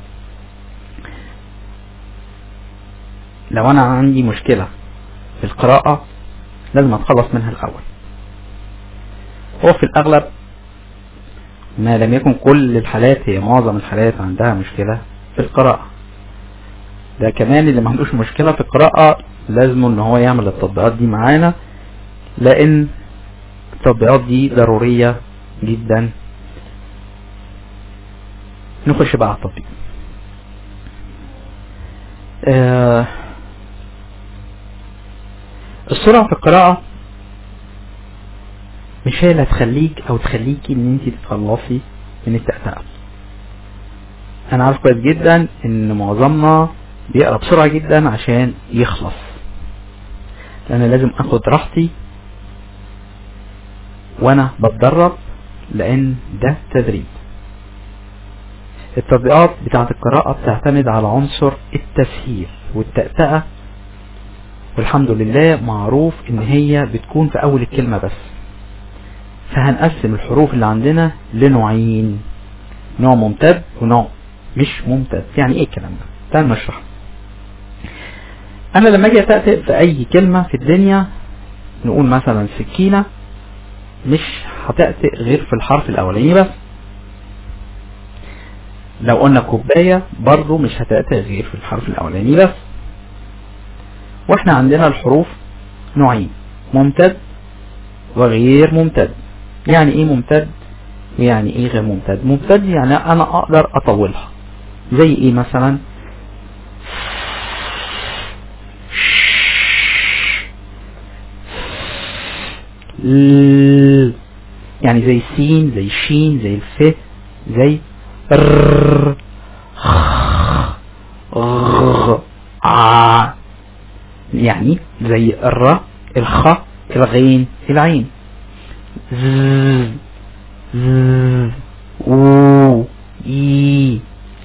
لو انا عندي مشكلة في القراءة لازم اتخلص منها الاول هو في الاغلب ما لم يكن كل الحالات هي معظم الحالات عندها مشكلة في القراءة ده كمان اللي ما عندوش مشكلة في القراءة لازم ان هو يعمل التطبيقات دي معانا لان التطبيقات دي ضرورية جدا نخش بقى على التطبيق آه السرعة في القراءة مش هي اللي هتخليك او تخليكي ان انت تتخلصي من التأتأة انا عارف كويس جدا ان معظمنا بيقرا بسرعة جدا عشان يخلص لان لازم اخد راحتي وانا بتدرب لان ده تدريب التطبيقات بتاعة القراءة بتعتمد على عنصر التسهيل والتأتأة والحمد لله معروف ان هي بتكون في اول الكلمة بس فهنقسم الحروف اللي عندنا لنوعين نوع ممتد ونوع مش ممتد يعني ايه الكلام ده تعال نشرح انا لما اجي اتأتئ في اي كلمة في الدنيا نقول مثلا سكينة مش هتأتئ غير في الحرف الاولاني بس لو قلنا كوباية برضو مش هتأتئ غير في الحرف الاولاني بس واحنا عندنا الحروف نوعين ممتد وغير ممتد يعني ايه ممتد ويعني ايه غير ممتد ممتد يعني انا اقدر اطولها زي ايه مثلا ل يعني زي السين زي الشين زي الف زي ر خ غ ع يعني زي الر الخ الغين العين ز ز و اي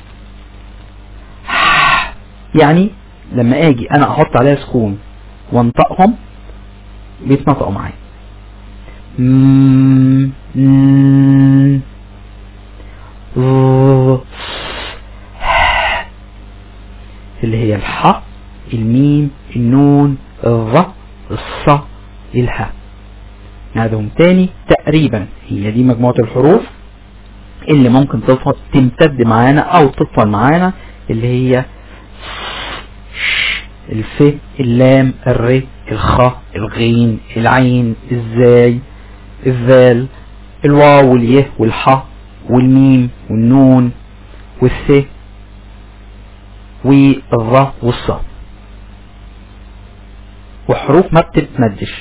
ح. يعني لما اجي انا احط عليها سكون وانطقهم بيتنطقوا معايا م ن ظ ح. اللي هي الح الميم النون الظ الص الها نعدهم تاني تقريبا هي دي مجموعة الحروف اللي ممكن تفضل تمتد معانا او تطول معانا اللي هي الف اللام الر الخ الغين العين الزاي الذال الواو واليه والح والميم والنون والث والظ والص وحروف ما بتتمدش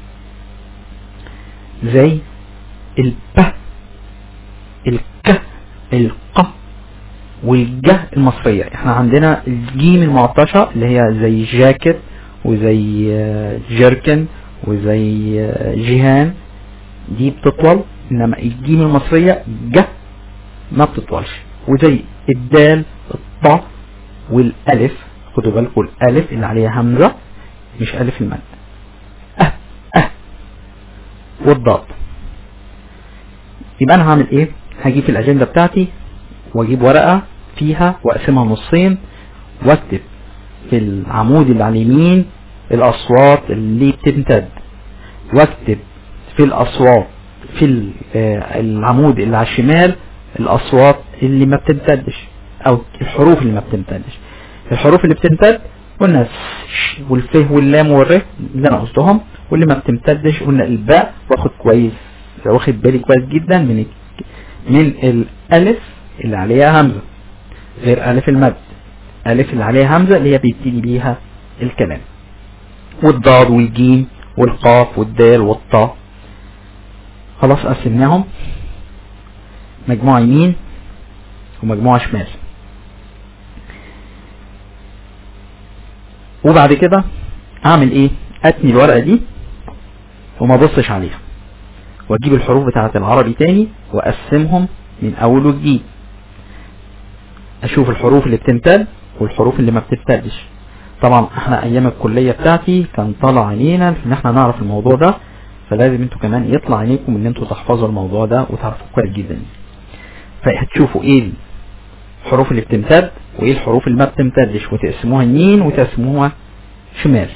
زي الب الك الق والجه المصرية احنا عندنا الجيم المعطشة اللي هي زي جاكيت وزي آه، جيركن وزي آه، جيهان دي بتطول انما الجيم المصرية جه ما بتطولش وزي الدال الطاء والالف خدوا بالكم الالف اللي عليها همزة مش الف المد اه اه والضاد يبقى انا هعمل ايه هجيب في الاجندة بتاعتي واجيب ورقة فيها واقسمها نصين واكتب في العمود اللي على اليمين الاصوات اللي بتمتد واكتب في الاصوات في ال- آه، العمود اللي على الشمال الاصوات اللي ما بتمتدش او الحروف اللي ما بتمتدش الحروف اللي بتمتد قلنا ش والف واللام والر اللي انا قلتهم واللي ما بتمتدش قلنا الباء واخد كويس واخد بالي كويس جدا من من الالف اللي عليها همزه غير الف المد الف اللي عليها همزه اللي هي بيبتدي بيها الكلام والضاد والجيم والقاف والدال والطاء خلاص قسمناهم مجموعة يمين ومجموعة شمال وبعد كده اعمل ايه اتني الورقة دي وما بصش عليها واجيب الحروف بتاعة العربي تاني واقسمهم من اول وجديد اشوف الحروف اللي بتمتد والحروف اللي ما بتمتدش طبعا احنا ايام الكلية بتاعتي كان طالع علينا ان احنا نعرف الموضوع ده فلازم انتوا كمان يطلع عليكم ان انتوا تحفظوا الموضوع ده وتعرفوه كويس جدا فهتشوفوا ايه الحروف اللي بتمتد وايه الحروف اللي ما بتمتدش وتقسموها يمين وتقسموها شمال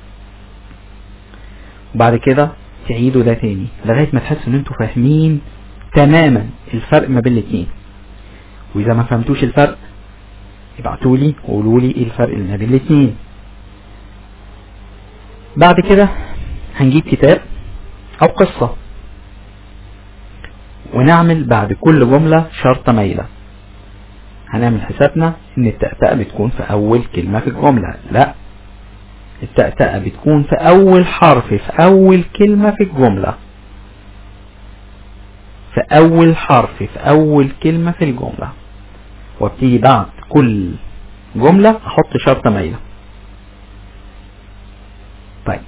وبعد كده تعيدوا ده تاني لغاية ما تحسوا ان انتوا فاهمين تماما الفرق ما بين الاتنين واذا ما فهمتوش الفرق ابعتوا لي وقولوا لي ايه الفرق اللي ما بين الاتنين بعد كده هنجيب كتاب او قصة ونعمل بعد كل جملة شرطة مايلة هنعمل حسابنا ان التأتأة بتكون في اول كلمة في الجملة لا التأتأة بتكون في اول حرف في اول كلمة في الجملة في اول حرف في اول كلمة في الجملة وابتدي بعد كل جملة احط شرطة مايلة طيب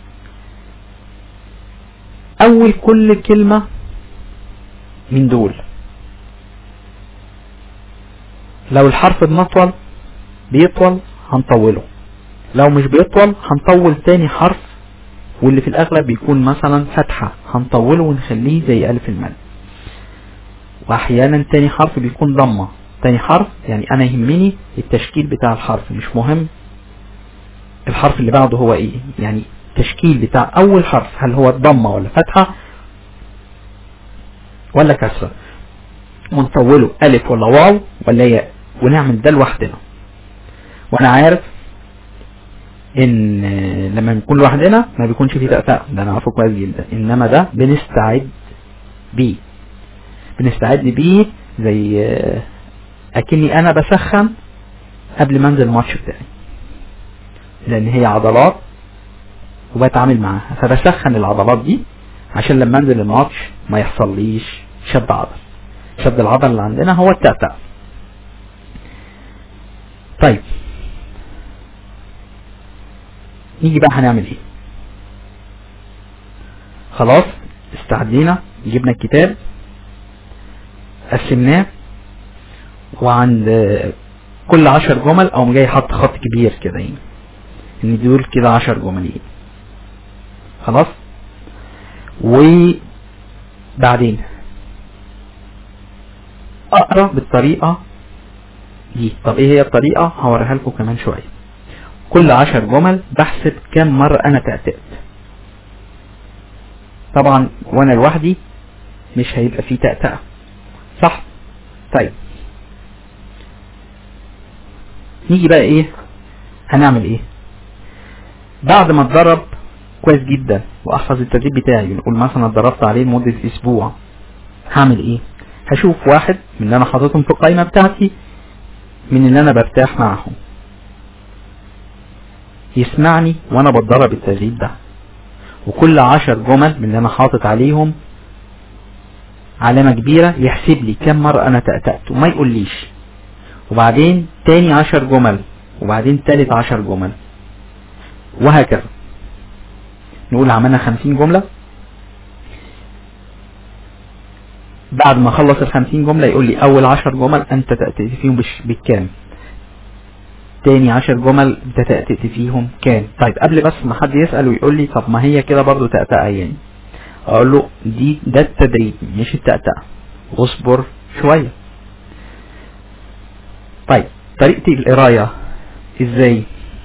اول كل كلمة من دول لو الحرف بمطول بيطول هنطوله لو مش بيطول هنطول تاني حرف واللي في الاغلب بيكون مثلا فتحة هنطوله ونخليه زي الف المد واحيانا تاني حرف بيكون ضمة تاني حرف يعني انا يهمني التشكيل بتاع الحرف مش مهم الحرف اللي بعده هو ايه يعني التشكيل بتاع اول حرف هل هو الضمة ولا فتحة ولا كسرة ونطوله الف ولا واو ولا ياء ونعمل ده لوحدنا وانا عارف ان لما بنكون لوحدنا ما بيكونش فيه تأتأة ده انا عارفه كويس جدا انما ده بنستعد بيه بنستعد بيه زي آه، اكني انا بسخن قبل ما انزل الماتش بتاعي لان هي عضلات وبتعامل معاها فبسخن العضلات دي عشان لما انزل الماتش ما يحصليش شد عضل شد العضل اللي عندنا هو التأتأة طيب نيجي بقى هنعمل ايه خلاص استعدينا جبنا الكتاب قسمناه وعند كل عشر جمل او جاي حط خط كبير كده يعني ان دول كده عشر جمل يعني. خلاص وبعدين اقرا بالطريقه دي طب ايه هي الطريقه هوريها لكم كمان شويه كل عشر جمل بحسب كم مرة انا تأتأت طبعا وانا لوحدي مش هيبقى فيه تأتأة صح طيب نيجي بقى ايه هنعمل ايه بعد ما اتدرب كويس جدا واحفظ التدريب بتاعي نقول مثلا اتدربت عليه لمدة اسبوع هعمل ايه هشوف واحد من اللي انا حاططهم في القائمة بتاعتي من اللي انا برتاح معاهم يسمعني وانا بتدرب التدريب ده وكل عشر جمل من اللي انا حاطط عليهم علامة كبيرة يحسب لي كم مرة انا تأتأت وما يقوليش وبعدين تاني عشر جمل وبعدين تالت عشر جمل وهكذا نقول عملنا خمسين جملة بعد ما اخلص الخمسين جملة يقول لي اول عشر جمل انت تأتي فيهم بش- بالكام تاني عشر جمل انت تأتئت فيهم كام طيب قبل بس ما حد يسأل ويقول لي طب ما هي كده برضو تأتأة يعني اقول له دي ده التدريب مش التأتأة واصبر شوية طيب طريقة القراية ازاي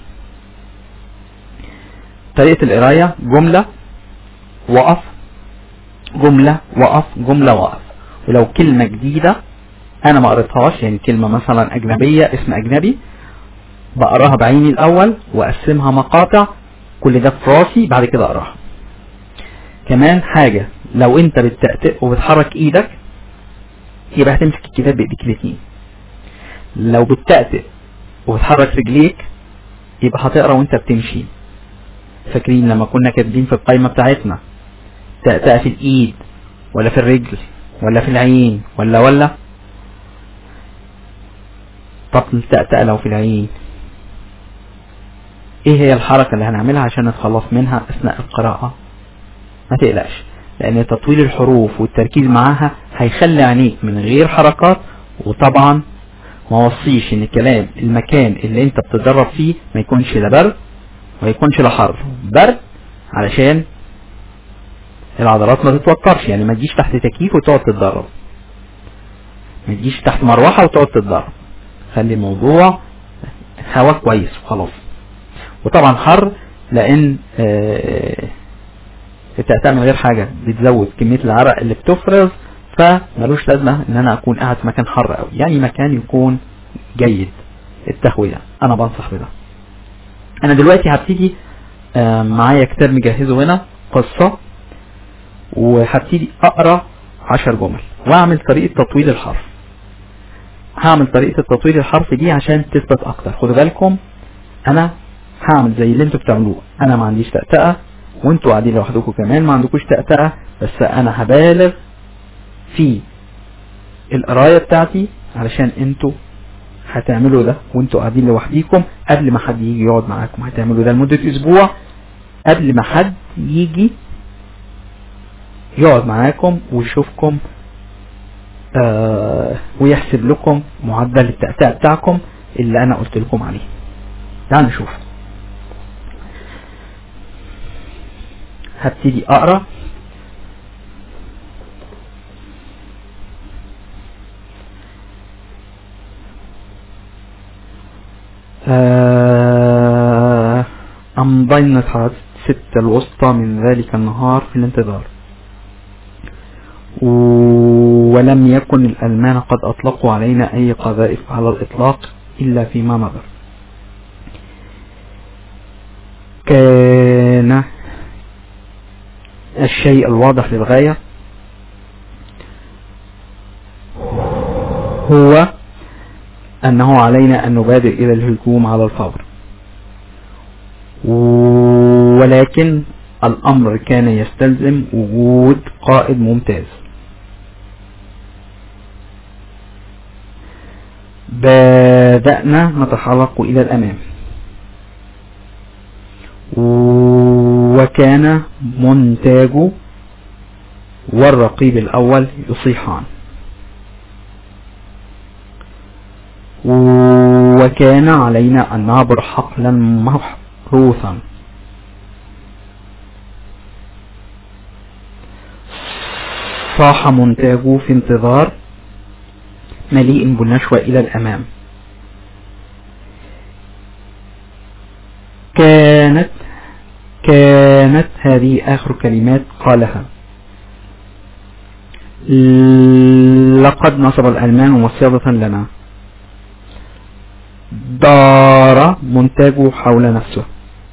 طريقة القراية جملة وقف جملة وقف جملة وقف ولو كلمة جديدة انا ما قريتهاش يعني كلمة مثلا اجنبية اسم اجنبي بقراها بعيني الاول واقسمها مقاطع كل ده في راسي بعد كده اقراها كمان حاجة لو انت بتتأتئ وبتحرك ايدك يبقى هتمسك الكتاب بايديك الاتنين لو بتتأتئ وبتحرك رجليك يبقى هتقرا وانت بتمشي فاكرين لما كنا كاتبين في القائمة بتاعتنا تأتأ في الايد ولا في الرجل ولا في العين ولا ولا طب تأتأ لو في العين ايه هي الحركة اللي هنعملها عشان نتخلص منها اثناء القراءة ما تقلقش لان تطويل الحروف والتركيز معاها هيخلي عينيك من غير حركات وطبعا ما وصيش ان كلام المكان اللي انت بتتدرب فيه ما يكونش لا برد وما يكونش لا حر برد علشان العضلات ما تتوترش يعني ما تجيش تحت تكييف وتقعد تتدرب ما تجيش تحت مروحة وتقعد تتدرب خلي الموضوع هوا كويس وخلاص وطبعا حر لان آه، التأتأة من غير حاجة بتزود كمية العرق اللي بتفرز فملوش لازمة ان انا اكون قاعد في مكان حر قوي يعني مكان يكون جيد التهوية انا بنصح بده انا دلوقتي هبتدي آه، معايا كتاب مجهزه هنا قصة وهبتدي اقرا عشر جمل واعمل طريقة تطويل الحرف هعمل طريقة التطويل الحرف دي عشان تثبت اكتر خدوا بالكم انا هعمل زي اللي انتوا بتعملوه انا ما عنديش تأتأة وانتوا قاعدين لوحدكم كمان ما عندكوش تأتأة بس انا هبالغ في القراية بتاعتي علشان انتوا هتعملوا ده وانتوا قاعدين لوحديكم قبل ما حد يجي يقعد معاكم هتعملوا ده لمدة اسبوع قبل ما حد يجي يقعد معاكم ويشوفكم آه ويحسب لكم معدل التأتأة بتاعكم اللي انا قلت لكم عليه تعالوا نشوف هبتدي اقرا آه، أمضينا الحوادث الستة الوسطى من ذلك النهار في الانتظار و- ولم يكن الألمان قد أطلقوا علينا أي قذائف على الإطلاق إلا فيما مضى كان الشيء الواضح للغاية هو أنه علينا أن نبادر إلى الهجوم على الفور ولكن الأمر كان يستلزم وجود قائد ممتاز بدأنا نتحرك إلى الأمام وكان منتاج والرقيب الأول يصيحان وكان علينا أن نعبر حقلا محروثا صاح منتاجه في انتظار مليء بالنشوة إلى الأمام كانت كانت هذه آخر كلمات قالها لقد نصب الألمان مصيدة لنا دار منتجه حول نفسه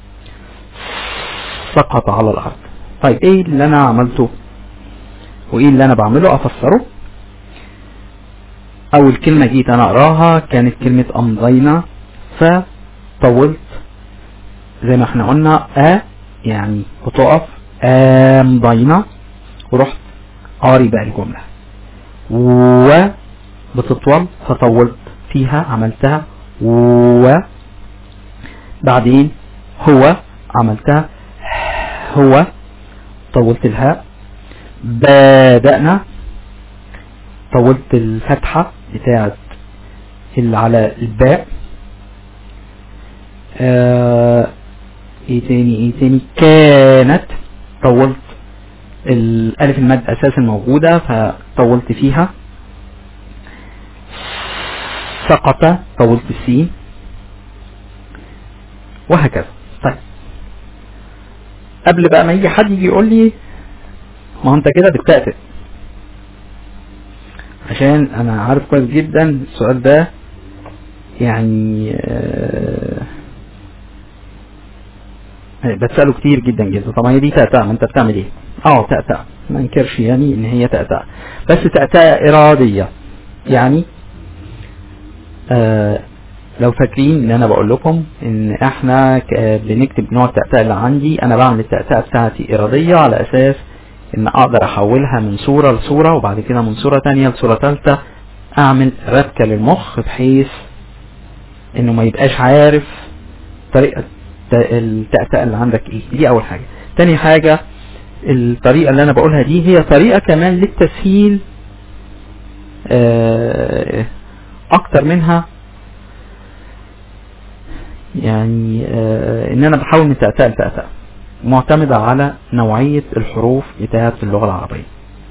سقط على الأرض طيب ايه اللي انا عملته وايه اللي انا بعمله افسره اول كلمة جيت انا اقراها كانت كلمة امضينا فطولت زي ما احنا قلنا ا يعني بتقف امضينا ورحت قاري بقى الجملة و بتطول فطولت فيها عملتها و بعدين هو عملتها هو طولت الهاء بدأنا طولت الفتحة بتاعت اللي على الباء آه ايه تاني ايه تاني كانت طولت الالف المد اساسا موجودة فطولت فيها سقط طولت السين وهكذا طيب قبل بقى ما يجي حد يجي يقول لي ما هو انت كده بتتأتئ عشان انا عارف كويس جدا السؤال ده يعني آه بتسأله كتير جدا جدا طبعا هي دي تأتأة ما انت بتعمل ايه اه تأتأة ما انكرش يعني ان هي تأتأة بس تأتأة ارادية يعني آه لو فاكرين ان انا بقول لكم ان احنا ك- بنكتب نوع التأتأة اللي عندي انا بعمل التأتأة بتاعتي ارادية على اساس ان اقدر احولها من صورة لصورة وبعد كده من صورة تانية لصورة تالتة اعمل ربكة للمخ بحيث انه ما يبقاش عارف طريقة الت- التأتأة اللي عندك ايه دي اول حاجة تاني حاجة الطريقة اللي انا بقولها دي هي طريقة كمان للتسهيل آه، اكتر منها يعني آه، ان انا بحاول من تأتأة لتأتأة معتمدة على نوعية الحروف بتاعة اللغة العربية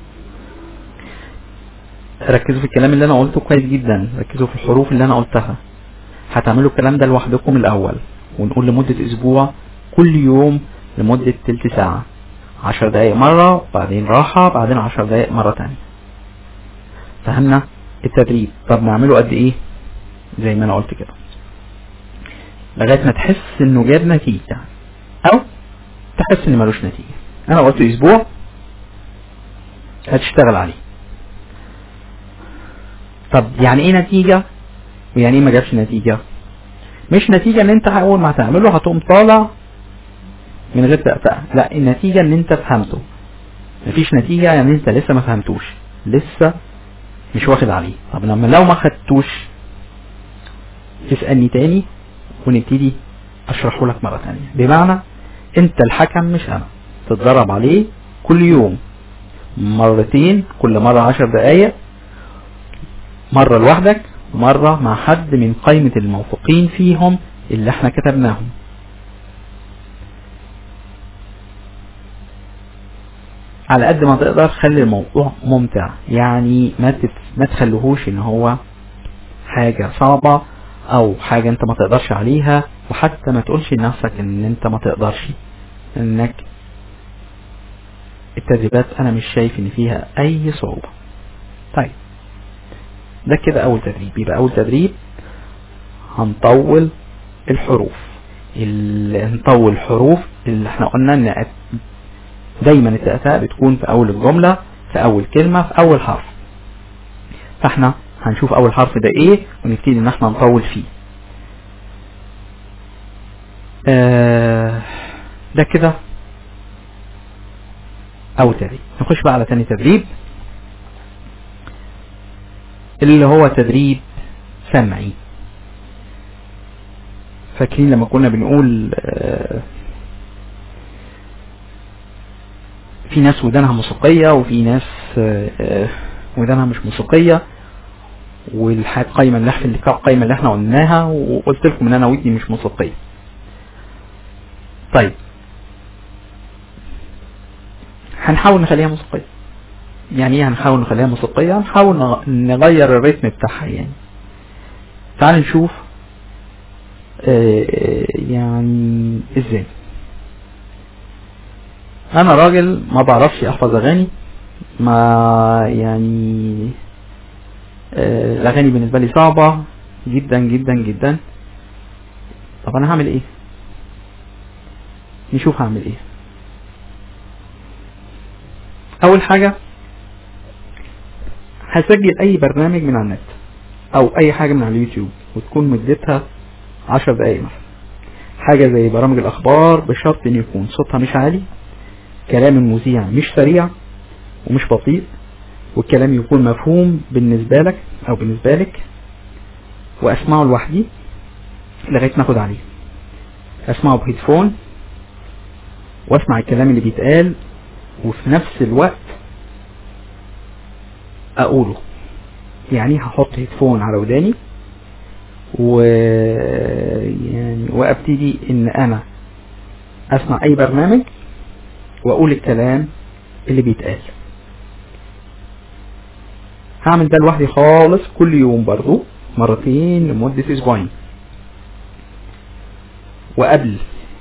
ركزوا في الكلام اللي انا قلته كويس جدا ركزوا في الحروف اللي انا قلتها هتعملوا الكلام ده لوحدكم الاول ونقول لمدة اسبوع كل يوم لمدة تلت ساعة عشر دقايق مرة بعدين راحة بعدين عشر دقايق مرة تانية فهمنا التدريب طب نعمله قد ايه زي ما انا قلت كده لغاية ما تحس انه جاب نتيجة او تحس ان ملوش نتيجة انا قلت اسبوع هتشتغل عليه طب يعني ايه نتيجة ويعني ايه ما جابش نتيجة مش نتيجة ان انت اول ما هتعمله هتقوم طالع من غير تأتأة لا النتيجة ان انت فهمته مفيش نتيجة يعني انت لسه ما فهمتوش لسه مش واخد عليه طب لما لو ما خدتوش تسألني تاني ونبتدي اشرحه لك مرة تانية بمعنى انت الحكم مش انا تتدرب عليه كل يوم مرتين كل مرة عشر دقايق مرة لوحدك ومرة مع حد من قائمة الموثوقين فيهم اللي احنا كتبناهم على قد ما تقدر خلي الموضوع ممتع يعني ما تت... ما تخليهوش ان هو حاجة صعبة او حاجة انت ما تقدرش عليها وحتى ما تقولش لنفسك ان انت ما تقدرش انك التدريبات انا مش شايف ان فيها اي صعوبة طيب ده كده اول تدريب يبقى اول تدريب هنطول الحروف اللي هنطول الحروف اللي احنا قلنا ان أت- دايما التأتاء بتكون في اول الجملة في اول كلمة في اول حرف فاحنا هنشوف اول حرف ده ايه ونبتدي ان احنا نطول فيه آه ده كده اول تدريب نخش بقى على تاني تدريب اللي هو تدريب سمعي فاكرين لما كنا بنقول آه، في ناس ودانها موسيقية وفي ناس آه، آه، ودانها مش موسيقية والحاجة القايمة اللي احنا القايمة اللي احنا قلناها وقلت لكم ان انا ودني مش موسيقية طيب هنحاول نخليها موسيقية يعني ايه هنحاول نخليها موسيقية هنحاول نغ- نغير الريتم بتاعها يعني تعال نشوف آه، آه، يعني ازاي انا راجل ما بعرفش احفظ اغاني ما يعني آه، الاغاني بالنسبه لي صعبه جدا جدا جدا طب انا هعمل ايه نشوف هعمل ايه اول حاجه هسجل اي برنامج من على النت او اي حاجه من على اليوتيوب وتكون مدتها عشر دقايق مثلا حاجه زي برامج الاخبار بشرط ان يكون صوتها مش عالي كلام المذيع مش سريع ومش بطيء والكلام يكون مفهوم بالنسبة لك أو بالنسبة لك وأسمعه لوحدي لغاية ما أخد عليه أسمعه بهيدفون وأسمع الكلام اللي بيتقال وفي نفس الوقت أقوله يعني هحط هيدفون على وداني و يعني وابتدي ان انا اسمع اي برنامج واقول الكلام اللي بيتقال هعمل ده لوحدي خالص كل يوم برضو مرتين لمدة اسبوعين وقبل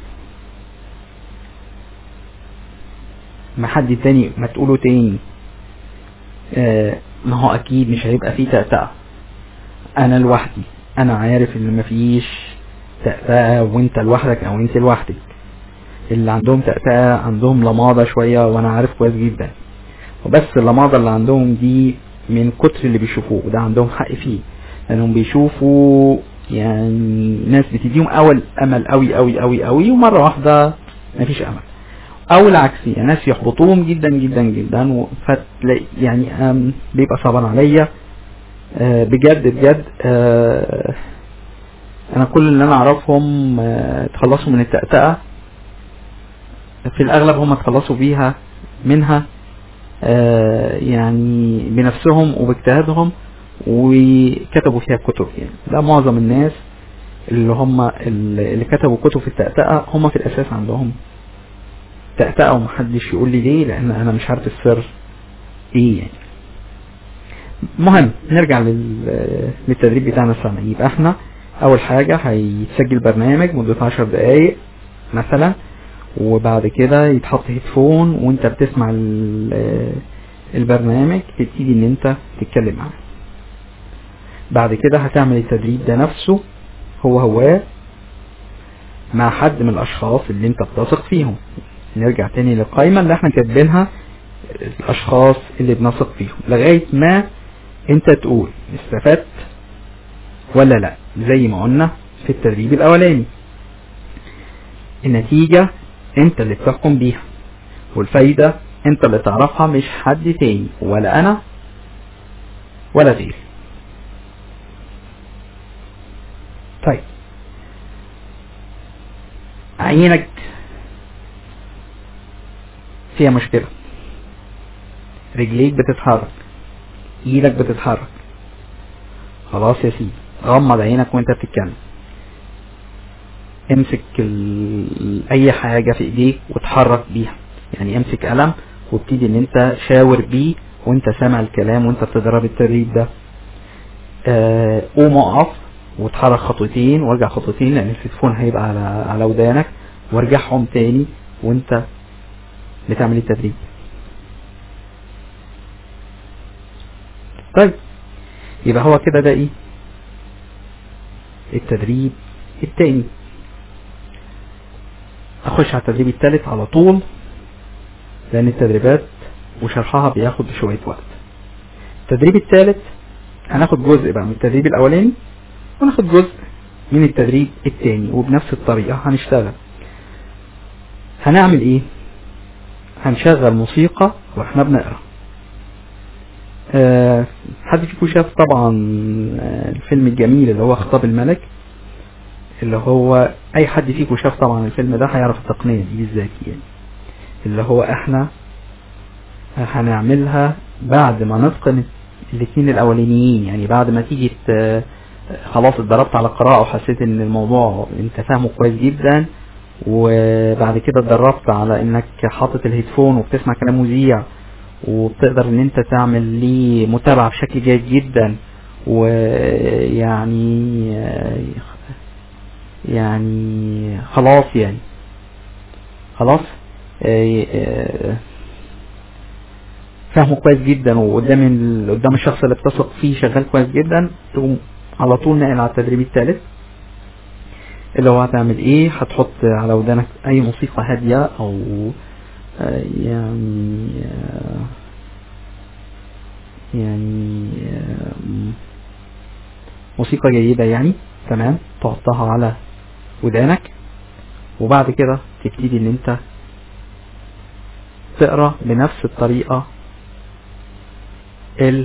ما حد تاني ما تقوله تاني آه ما هو اكيد مش هيبقى فيه تأتأة انا لوحدي انا عارف ان مفيش تأتأة وانت لوحدك او انت لوحدك اللي عندهم تأتأة عندهم لماضة شوية وانا عارف كويس جدا وبس اللماضة اللي عندهم دي من كتر اللي بيشوفوه وده عندهم حق فيه لانهم بيشوفوا يعني ناس بتديهم اول امل قوي قوي قوي قوي ومرة واحدة مفيش امل او العكس يعني ناس يحبطوهم جدا جدا جدا وفتلاقي يعني أم، بيبقى صعبان عليا آه، بجد بجد آه، انا كل اللي انا اعرفهم آه، تخلصوا من التأتأة في الاغلب هم تخلصوا بيها منها آه، يعني بنفسهم وباجتهادهم وكتبوا فيها كتب يعني ده معظم الناس اللي هم اللي كتبوا كتب في التأتأة هم في الأساس عندهم تأتأة ومحدش يقول لي ليه لأن أنا مش عارف السر إيه يعني مهم نرجع لل- للتدريب بتاعنا السنة يبقى احنا أول حاجة هيتسجل برنامج مدة عشر دقايق مثلا وبعد كده يتحط هيدفون وانت بتسمع ال- البرنامج تبتدي ان انت تتكلم معاه بعد كده هتعمل التدريب ده نفسه هو هو مع حد من الاشخاص اللي انت بتثق فيهم نرجع تاني للقائمة اللي احنا كاتبينها الاشخاص اللي بنثق فيهم لغاية ما انت تقول استفدت ولا لا زي ما قلنا في التدريب الاولاني النتيجة انت اللي بتحكم بيها والفايدة انت اللي تعرفها مش حد تاني ولا انا ولا غيري طيب عينك فيها مشكلة رجليك بتتحرك ايدك بتتحرك خلاص يا سيدي غمض عينك وانت بتتكلم امسك ال... اي حاجة في ايديك وتحرك بيها يعني امسك قلم وابتدي ان انت شاور بيه وانت سامع الكلام وانت بتدرب التدريب ده آه، قوم اقف وتحرك خطوتين وارجع خطوتين لان التليفون هيبقى على على ودانك وارجعهم تاني وانت بتعمل التدريب طيب يبقى هو كده ده ايه التدريب التاني اخش على التدريب التالت على طول لان التدريبات وشرحها بياخد شوية وقت التدريب التالت هناخد جزء بقى من التدريب الاولاني وناخد جزء من التدريب التاني وبنفس الطريقة هنشتغل هنعمل ايه هنشغل موسيقى واحنا بنقرا أه حد فيكم شاف طبعا آه، الفيلم الجميل اللي هو خطاب الملك اللي هو اي حد فيكم شاف طبعا الفيلم ده هيعرف التقنية دي بالذات يعني اللي هو احنا هنعملها بعد ما نتقن الاثنين الاولانيين يعني بعد ما تيجي ت- خلاص اتدربت على القراءة وحسيت ان الموضوع انت فاهمه كويس جدا وبعد كده اتدربت على انك حاطط الهيدفون وبتسمع كلام مذيع وبتقدر ان انت تعمل ليه متابعة بشكل جيد جدا ويعني يعني خلاص يعني خلاص آه، آه، فاهمه كويس جدا وقدام ال- قدام الشخص اللي بتثق فيه شغال كويس جدا تقوم على طول نقل على التدريب الثالث اللي هو هتعمل ايه هتحط على ودانك اي موسيقى هادية او آه، يعني آه، يعني آه، موسيقى جيدة يعني تمام تحطها على ودانك وبعد كده تبتدي ان انت تقرا بنفس الطريقة ال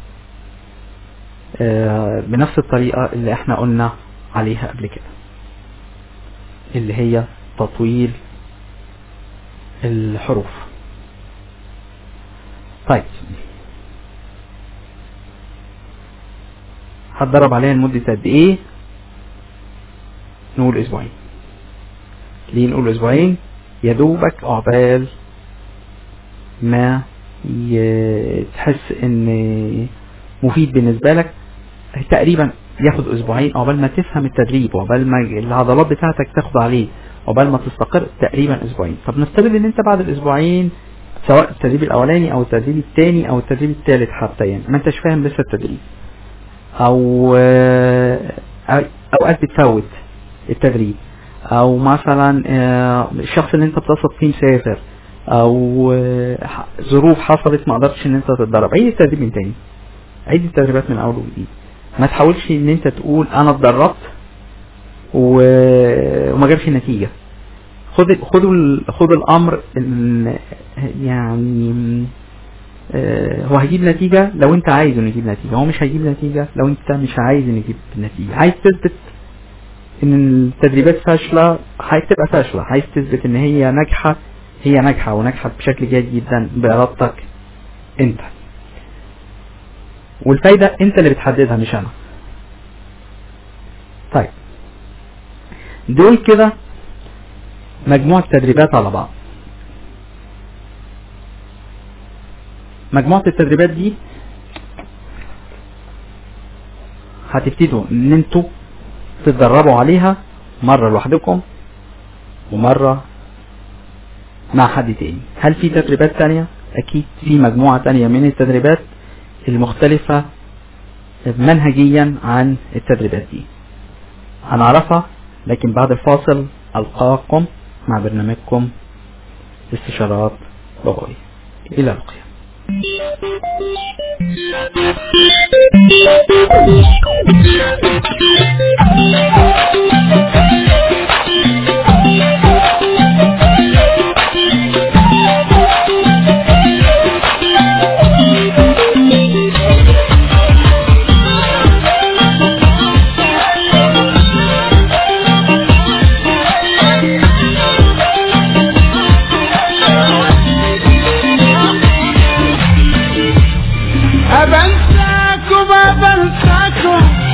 آه، بنفس الطريقة اللي احنا قلنا عليها قبل كده اللي هي تطويل الحروف طيب هتدرب عليها لمدة قد ايه نقول اسبوعين ليه نقول اسبوعين يا دوبك عقبال ما ي- تحس ان مفيد بالنسبة لك تقريبا ياخد اسبوعين عقبال ما تفهم التدريب وعقبال ما العضلات بتاعتك تاخد عليه عقبال ما تستقر تقريبا اسبوعين طب نفترض ان انت بعد الاسبوعين سواء التدريب الاولاني او التدريب الثاني او التدريب الثالث حتى يعني ما انتش فاهم لسه التدريب او آه، اوقات بتفوت التدريب او مثلا آه، الشخص اللي انت بتثق فيه مسافر او آه، ح- ظروف حصلت ما قدرتش ان انت تتدرب عيد التدريب من تاني عيد التدريبات من اول وجديد ما تحاولش ان انت تقول انا اتدربت و- وما جابش نتيجة خد خدوا ال- خد الامر إن يعني آه، هو هيجيب نتيجة لو انت عايز انه يجيب نتيجة هو مش هيجيب نتيجة لو انت مش عايز انه يجيب نتيجة عايز تثبت ان التدريبات فاشلة هتبقى فاشلة عايز تثبت ان هي ناجحة هي ناجحة وناجحة بشكل جيد جدا بإرادتك انت والفايدة انت اللي بتحددها مش انا طيب دول كده مجموعة تدريبات على بعض مجموعة التدريبات دي هتبتدوا ان انتوا تتدربوا عليها مرة لوحدكم ومرة مع حد تاني هل في تدريبات تانية اكيد في مجموعة تانية من التدريبات المختلفة منهجيا عن التدريبات دي هنعرفها لكن بعد الفاصل القاكم مع برنامجكم استشارات لغوية الى اللقاء أبنساكم أبنساكم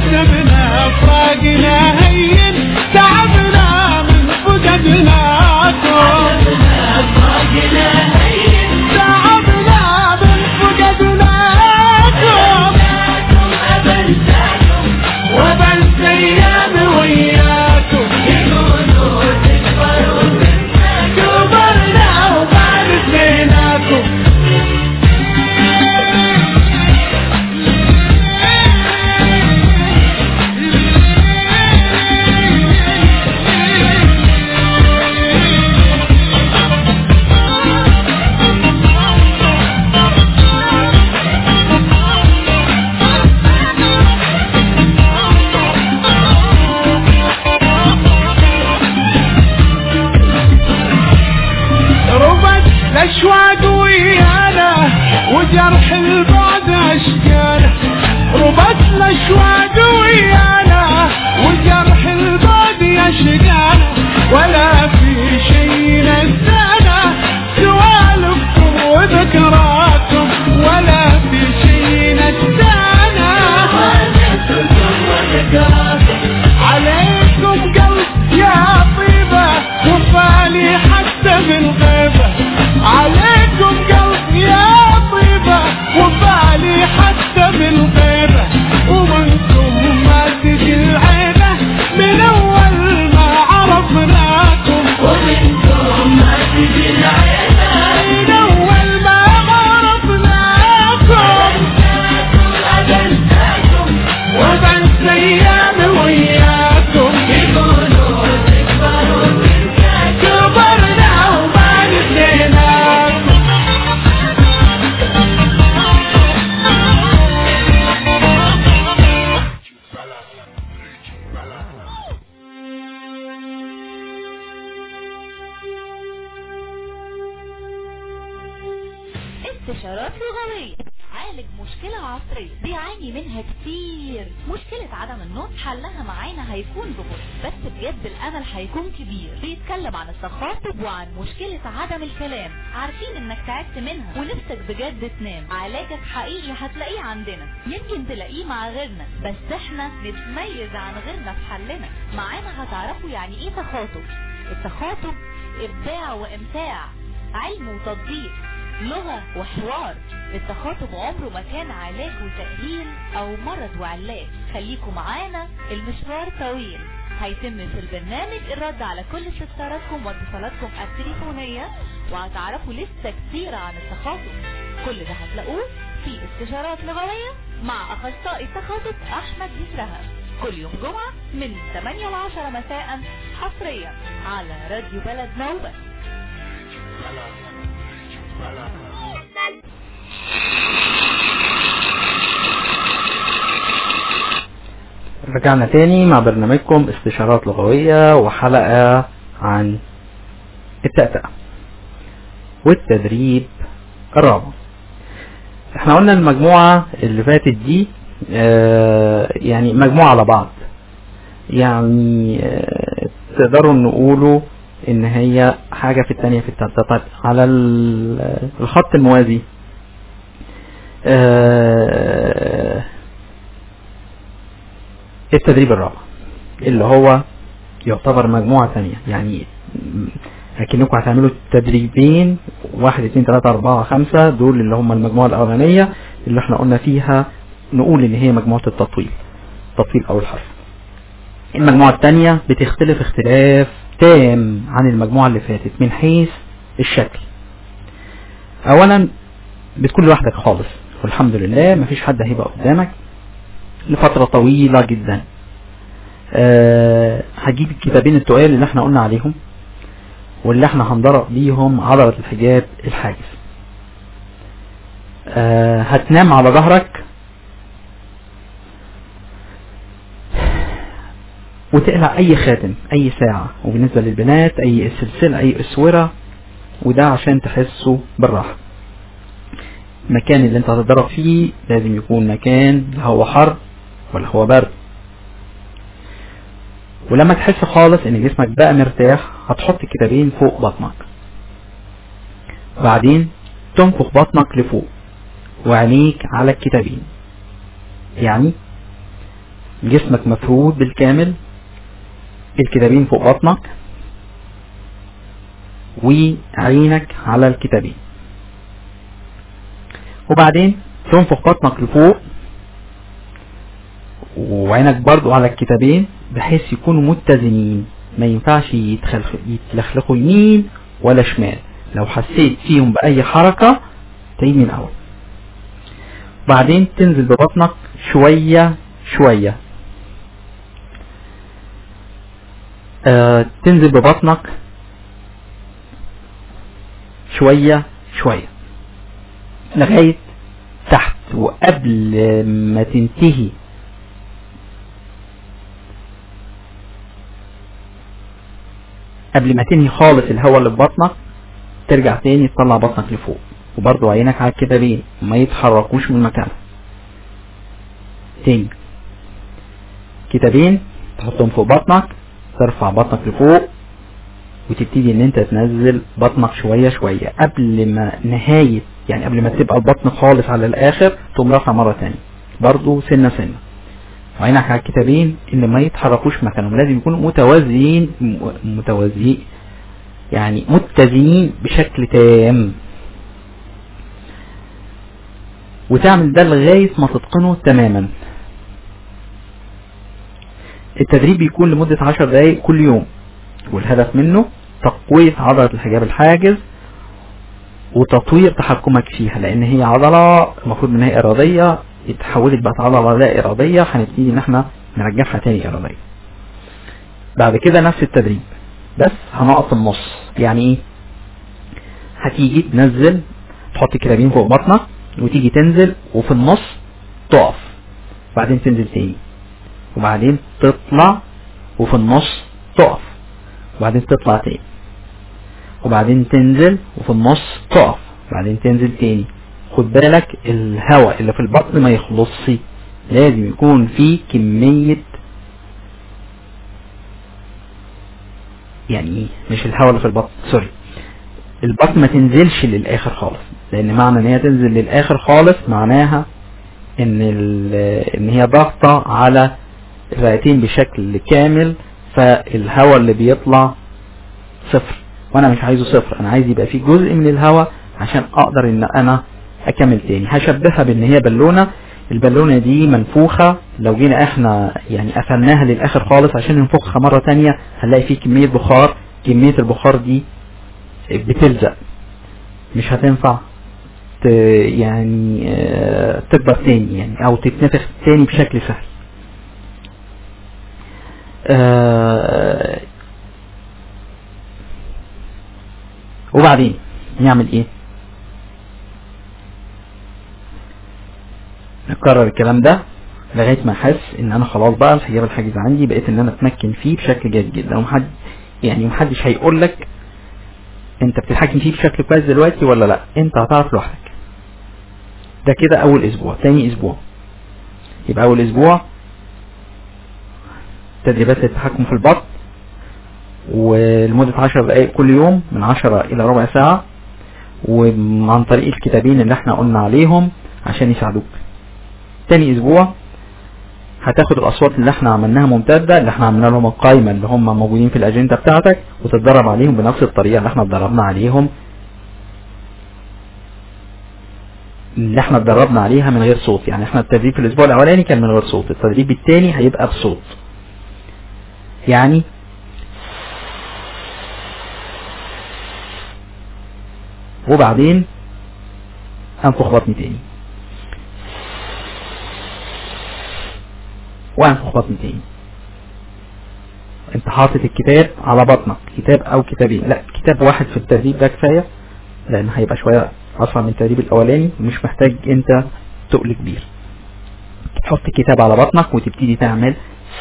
حسبنا فراقنا هين تعبنا من فقدناكم تعبنا من فقدناكم وبنسى ايامي وياكم كبرنا وما نسيناكم ربت الاشواق ويانا وجرح البعد اشكاله ربت الاشواق ويانا وجرح البعد اشكاله ولا في شي نسانا سوالفكم وذكراكم ولا في شي نسانا عليكم قلب يا طيبة وفالي حتى بالغيبة عليكم قلب يا طيبة وفالي حتى بالغيبة ومنكم ما تجي العيبة من أول ما عرفناكم ومنكم ما تجي العيبة من أول ما عرفناكم وبنسى ايامي وياكم كبرنا وما نسيناكم استشارات لغوية عالج مشكلة عصرية بيعاني منها كتير مشكلة عدم النطق حلها معانا هيكون ببطء بس بجد الأمل هيكون كبير بيتكلم عن التخاطب وعن مشكلة عدم الكلام عارفين انك تعبت منها ونفسك بجد تنام علاجك حقيقي هتلاقيه عندنا يمكن تلاقيه مع غيرنا بس احنا نتميز عن غيرنا في حلنا معانا هتعرفوا يعني ايه تخاطب التخاطب ابداع وامتاع علم وتطبيق لغة وحوار التخاطب عمره ما كان علاج وتأهيل او مرض وعلاج خليكم معانا المشوار طويل هيتم في البرنامج الرد على كل استفساراتكم واتصالاتكم التليفونية وهتعرفوا لسه كتير عن التخاطب كل ده هتلاقوه في استشارات لغوية مع اخصائي التخاطب احمد يسرها كل يوم جمعة من 8 ل 10 مساء حصريا على راديو بلد نوبة رجعنا تاني مع برنامجكم استشارات لغوية وحلقة عن التأتأة والتدريب الرابع احنا قلنا المجموعة اللي فاتت دي آه، يعني مجموعة على بعض يعني آه، تقدروا نقولوا ان هي حاجة في التانية في التالتة طيب على ال- الخط الموازي آه، التدريب الرابع اللي هو يعتبر مجموعة تانية يعني م- اكنكم هتعملوا تدريبين واحد اتنين تلاتة اربعة خمسة دول اللي هم المجموعة الاولانية اللي احنا قلنا فيها نقول ان هي مجموعة التطويل تطويل اول حرف المجموعة التانية بتختلف اختلاف تام عن المجموعة اللي فاتت من حيث الشكل اولا بتكون لوحدك خالص والحمد لله مفيش حد هيبقى قدامك لفترة طويلة جدا أه هجيب الكتابين التقال اللي احنا قلنا عليهم واللي احنا هنضرب بيهم عضلة الحجاب الحاجز أه هتنام على ظهرك وتقلع اي خاتم اي ساعة وبالنسبة للبنات اي سلسلة اي اسورة وده عشان تحسوا بالراحة المكان اللي انت هتتدرب فيه لازم يكون مكان لا هو حر ولا هو برد ولما تحس خالص ان جسمك بقى مرتاح هتحط الكتابين فوق بطنك بعدين تنفخ بطنك لفوق وعينيك على الكتابين يعني جسمك مفرود بالكامل الكتابين فوق بطنك وعينك على الكتابين وبعدين تنفخ بطنك لفوق وعينك برضو على الكتابين بحيث يكونوا متزنين ما ينفعش يتخلخ- يتلخلخوا يمين ولا شمال لو حسيت فيهم بأي حركة تعيد من أول بعدين تنزل ببطنك شوية شوية آه تنزل ببطنك شوية شوية لغاية تحت وقبل ما تنتهي قبل ما تنهي خالص الهواء اللي في بطنك ترجع تاني تطلع بطنك لفوق وبرضو عينك على الكتابين ما يتحركوش من مكانهم تاني كتابين تحطهم فوق بطنك ترفع بطنك لفوق وتبتدي ان انت تنزل بطنك شوية شوية قبل ما نهاية يعني قبل ما تبقى البطن خالص على الاخر تقوم رافع مرة تانية برضو سنة سنة وعينك على الكتابين اللي ما يتحركوش مكانهم لازم يكونوا متوازيين م- متوازيين يعني متزنين بشكل تام وتعمل ده لغاية ما تتقنه تماما التدريب بيكون لمدة عشر دقايق كل يوم والهدف منه تقوية عضلة الحجاب الحاجز وتطوير تحكمك فيها لان هي عضلة المفروض ان هي ارادية اتحولت بقت عضلة لا ارادية هنبتدي ان احنا نرجعها تاني ارادية بعد كده نفس التدريب بس هنقط النص يعني ايه هتيجي تنزل تحط كلابين فوق بطنك وتيجي تنزل وفي النص تقف وبعدين تنزل تاني وبعدين تطلع وفي النص تقف وبعدين تطلع تاني وبعدين تنزل وفي النص تقف وبعدين تنزل تاني خد بالك الهواء اللي في البطن ما يخلصش لازم يكون فيه كمية يعني ايه مش الهواء اللي في البطن سوري البطن ما تنزلش للاخر خالص لان معنى ان هي تنزل للاخر خالص معناها ان ال- ان هي ضاغطه على الرئتين بشكل كامل فالهواء اللي بيطلع صفر وانا مش عايزه صفر انا عايز يبقى فيه جزء من الهواء عشان اقدر ان انا اكمل تاني هشبهها بان هي بالونه البالونه دي منفوخه لو جينا احنا يعني قفلناها للاخر خالص عشان ننفخها مره تانية هنلاقي فيه كميه بخار كميه البخار دي بتلزق مش هتنفع ت- يعني آه، تكبر تاني يعني او تتنفخ تاني بشكل سهل آه، وبعدين نعمل ايه نكرر الكلام ده لغايه ما احس ان انا خلاص بقى الحجاب الحاجز عندي بقيت ان انا اتمكن فيه بشكل جيد جدا ومحد يعني محدش هيقول لك انت بتتحكم فيه بشكل كويس دلوقتي ولا لا انت هتعرف لوحدك ده كده اول اسبوع تاني اسبوع يبقى اول اسبوع تدريبات التحكم في البطن ولمدة عشر دقايق كل يوم من عشرة إلى ربع ساعة وعن طريق الكتابين اللي احنا قلنا عليهم عشان يساعدوك تاني أسبوع هتاخد الأصوات اللي احنا عملناها ممتدة اللي احنا عملنا لهم القايمة اللي هم موجودين في الأجندة بتاعتك وتتدرب عليهم بنفس الطريقة اللي احنا اتدربنا عليهم اللي احنا اتدربنا عليها من غير صوت يعني احنا التدريب في الأسبوع الأولاني كان من غير صوت التدريب التاني هيبقى بصوت يعني وبعدين انفخ بطني تاني وانفخ بطني تاني انت حاطط الكتاب على بطنك كتاب او كتابين لا كتاب واحد في التدريب ده كفايه لان هيبقى شويه اسرع من التدريب الاولاني ومش محتاج انت تقل كبير تحط كتاب على بطنك وتبتدي تعمل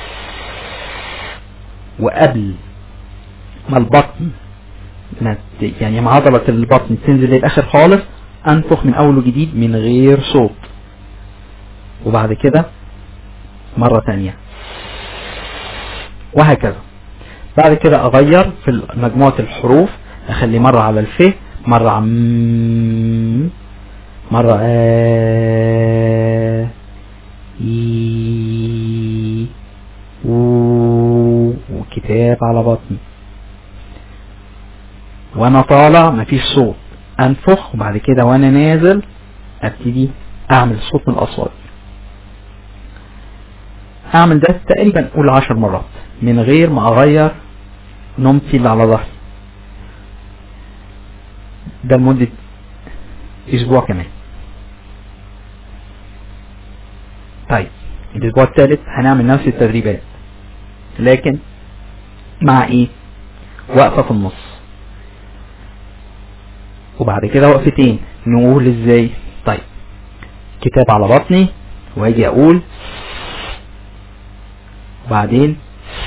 وقبل ما البطن ما ت- يعني مع عضلة البطن تنزل للآخر خالص أنفخ من أول وجديد من غير صوت وبعد كده مرة تانية وهكذا بعد كده أغير في مجموعة الحروف أخلي مرة على الف مرة عم مرة آ إي كتاب على بطني وانا طالع مفيش صوت انفخ وبعد كده وانا نازل ابتدي اعمل صوت من الاصوات هعمل ده تقريبا قول عشر مرات من غير ما اغير نومتي اللي على ظهري ده لمدة اسبوع كمان طيب الاسبوع الثالث هنعمل نفس التدريبات لكن مع ايه وقفة في النص وبعد كده وقفتين نقول ازاي طيب كتاب على بطني واجي اقول وبعدين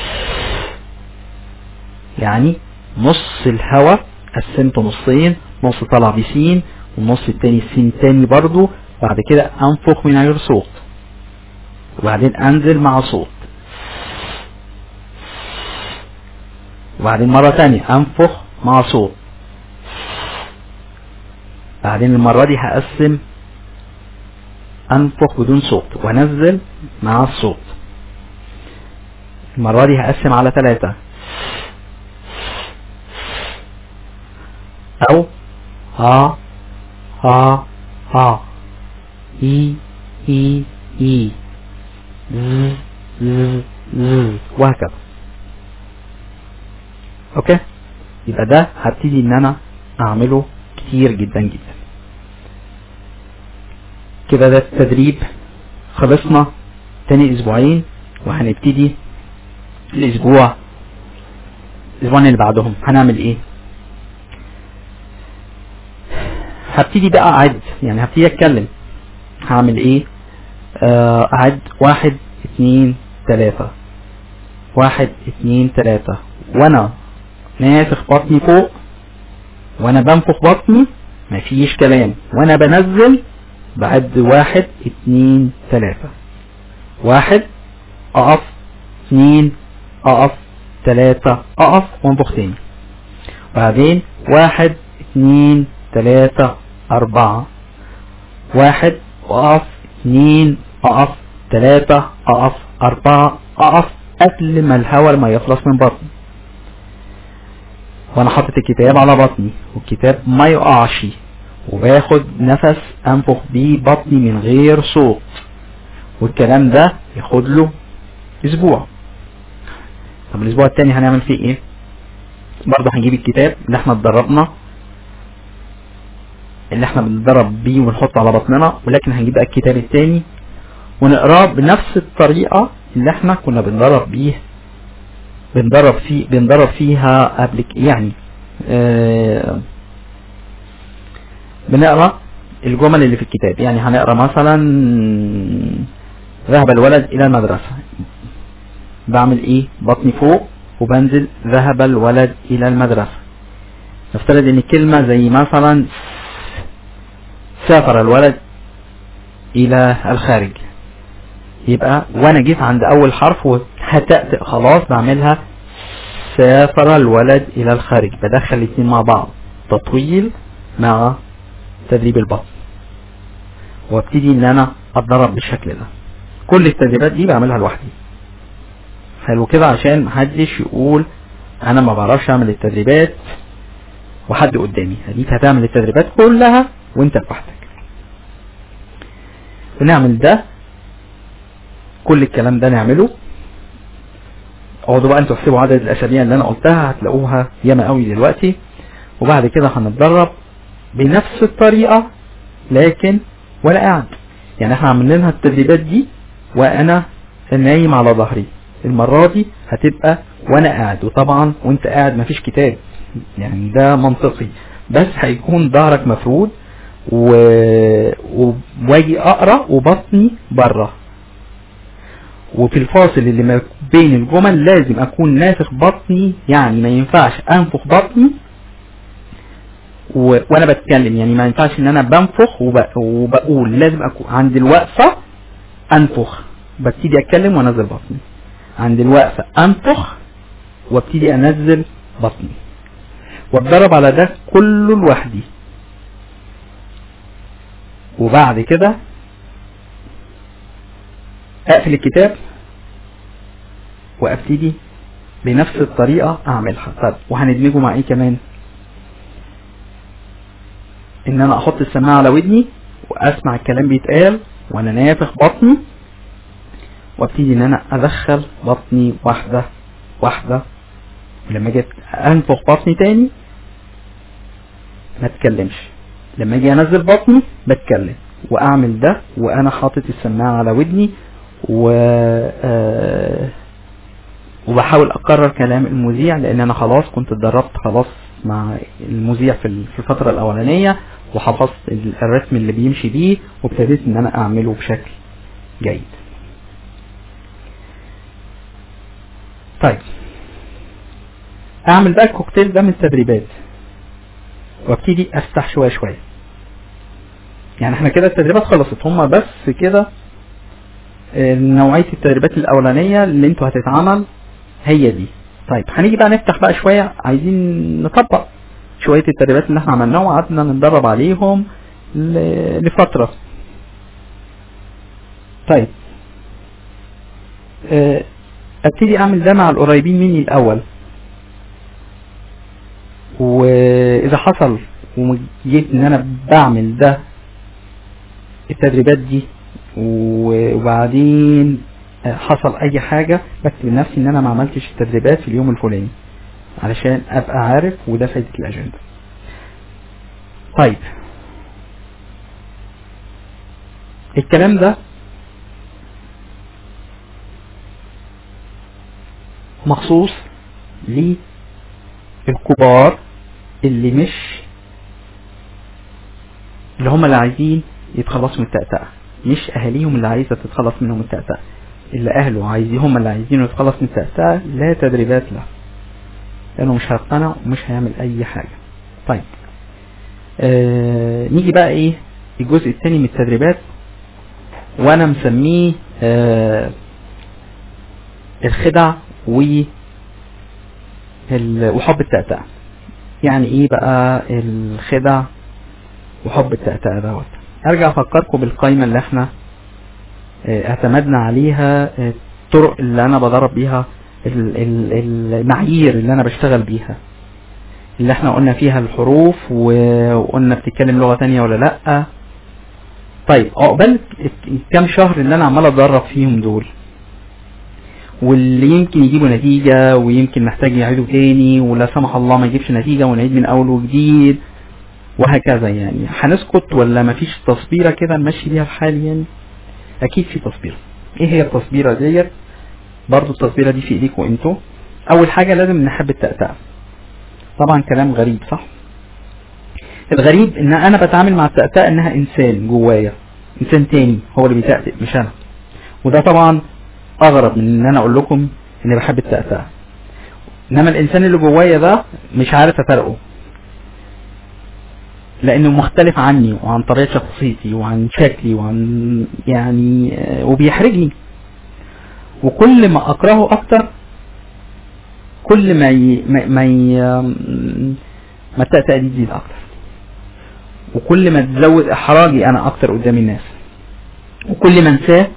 يعني نص الهواء قسمته نصين نص طلع بسين والنص التاني سين تاني برضو بعد كده انفخ من غير صوت وبعدين انزل مع صوت وبعدين مرة تانية انفخ مع صوت بعدين المرة دي هقسم انفخ بدون صوت وانزل مع الصوت المرة دي هقسم على ثلاثة او ها ها ها اي اي اي ز ز ز وهكذا اوكي يبقى ده هبتدي ان انا اعمله كتير جدا جدا كده ده التدريب خلصنا تاني اسبوعين وهنبتدي الاسبوع الاسبوعين اللي بعدهم هنعمل ايه هبتدي بقى اعد يعني هبتدي اتكلم هعمل ايه آه، اعد واحد اتنين تلاتة واحد اتنين تلاتة وانا نافخ بطني فوق وانا بنفخ بطني مفيش كلام وانا بنزل بعد واحد اتنين تلاتة واحد اقف اتنين اقف تلاتة اقف وانفخ تاني بعدين واحد اتنين تلاتة اربعة واحد اقف اتنين اقف تلاتة اقف اربعة اقف قبل ما الهواء ما يخلص من بطني وانا حاطط الكتاب على بطني والكتاب ما يقعش وباخد نفس انفخ بيه بطني من غير صوت والكلام ده ياخد له اسبوع طب الاسبوع التاني هنعمل فيه ايه برضه هنجيب الكتاب اللي احنا اتدربنا اللي احنا بنتدرب بيه ونحطه على بطننا ولكن هنجيب بقى الكتاب التاني ونقراه بنفس الطريقة اللي احنا كنا بندرب بيه بندرب فيه بندرب فيها قبل ك- يعني اه بنقرا الجمل اللي في الكتاب يعني هنقرا مثلا ذهب الولد الى المدرسة بعمل ايه بطني فوق وبنزل ذهب الولد الى المدرسة نفترض ان الكلمة زي مثلا سافر الولد الى الخارج يبقى وانا جيت عند اول حرف وهتأتئ خلاص بعملها سافر الولد الى الخارج بدخل الاتنين مع بعض تطويل مع تدريب البطن وابتدي ان انا اتدرب بالشكل ده كل التدريبات دي بعملها لوحدي حلو كده عشان محدش يقول انا ما بعرفش اعمل التدريبات وحد قدامي هديك هتعمل التدريبات كلها وانت لوحدك ونعمل ده كل الكلام ده نعمله اقعدوا بقى انتوا احسبوا عدد الاسابيع اللي انا قلتها هتلاقوها ياما قوي دلوقتي وبعد كده هنتدرب بنفس الطريقة لكن وانا قاعد يعني احنا عاملينها التدريبات دي وانا نايم على ظهري المرة دي هتبقى وانا قاعد وطبعا وانت قاعد مفيش كتاب يعني ده منطقي بس هيكون ظهرك مفرود و... و- واجي اقرا وبطني بره وفي الفاصل اللي ما بين الجمل لازم اكون نافخ بطني يعني ما ينفعش انفخ بطني و... وانا بتكلم يعني ما ينفعش ان انا بنفخ وب... وبقول لازم اكون عند الوقفه انفخ ببتدي اتكلم وانزل بطني عند الوقفه انفخ وابتدي انزل بطني واتدرب على ده كله لوحدي وبعد كده اقفل الكتاب وابتدي بنفس الطريقة اعملها طب وهندمجه مع ايه كمان ان انا احط السماعة على ودني واسمع الكلام بيتقال وانا نافخ بطني وابتدي ان انا ادخل بطني واحدة واحدة ولما جيت انفخ بطني تاني ما اتكلمش لما اجي انزل بطني بتكلم واعمل ده وانا حاطط السماعة على ودني و آه، وبحاول اكرر كلام المذيع لان انا خلاص كنت اتدربت خلاص مع المذيع في ال- في الفترة الاولانية وحفظت ال- الرتم اللي بيمشي بيه وابتديت ان انا اعمله بشكل جيد طيب اعمل بقى الكوكتيل ده من التدريبات وابتدي افتح شويه شويه يعني احنا كده التدريبات خلصت هما بس كده آه، نوعيه التدريبات الاولانيه اللي انتوا هتتعمل هي دي طيب هنيجي بقى نفتح بقى شويه عايزين نطبق شويه التدريبات اللي احنا عملناها وقعدنا نتدرب عليهم ل- لفتره طيب آه، ابتدي اعمل ده مع القريبين مني الاول واذا حصل وجيت ان انا بعمل ده التدريبات دي و- وبعدين حصل اي حاجة بكتب لنفسي ان انا ما عملتش التدريبات في اليوم الفلاني علشان ابقى عارف وده فايدة الاجندة طيب الكلام ده مخصوص للكبار اللي مش اللي هم اللي عايزين يتخلصوا من التأتأة مش أهاليهم اللي عايزة تتخلص منهم التأتأة اللي أهله عايزين هم اللي عايزينه يتخلص من التأتأة لا تدريبات له لأنه مش هيقتنع ومش هيعمل أي حاجة طيب آه نيجي بقى إيه الجزء الثاني من التدريبات وأنا مسميه آه الخدع و ال- وحب التأتأة يعني ايه بقى الخدع وحب التأتأة دوت ارجع افكركم بالقائمة اللي احنا اه، اعتمدنا عليها اه، الطرق اللي انا بدرب بيها ال- ال- المعايير اللي انا بشتغل بيها اللي احنا قلنا فيها الحروف و- وقلنا بتتكلم لغة تانية ولا لأ طيب عقبال الكام شهر اللي انا عمال اتدرب فيهم دول واللي يمكن يجيبوا نتيجة ويمكن محتاج يعيدوا تاني ولا سمح الله ما يجيبش نتيجة ونعيد من أول وجديد وهكذا يعني هنسكت ولا مفيش تصبيرة كده نمشي بيها الحال يعني أكيد في تصبيرة إيه هي التصبيرة ديت برضو التصبيرة دي في إيديكم أنتوا أول حاجة لازم نحب التأتأة طبعا كلام غريب صح الغريب ان انا بتعامل مع التأتأة انها انسان جوايا انسان تاني هو اللي بيتأتأ مش انا وده طبعا اغرب من ان انا اقول لكم اني بحب التأتأة انما الانسان اللي جوايا ده مش عارف افرقه لانه مختلف عني وعن طريقة شخصيتي وعن شكلي وعن يعني آه، وبيحرجني وكل ما اكرهه اكتر كل ما ي... ما ما, ي... ما التأتأة دي تزيد اكتر وكل ما تزود احراجي انا اكتر قدام الناس وكل ما انساه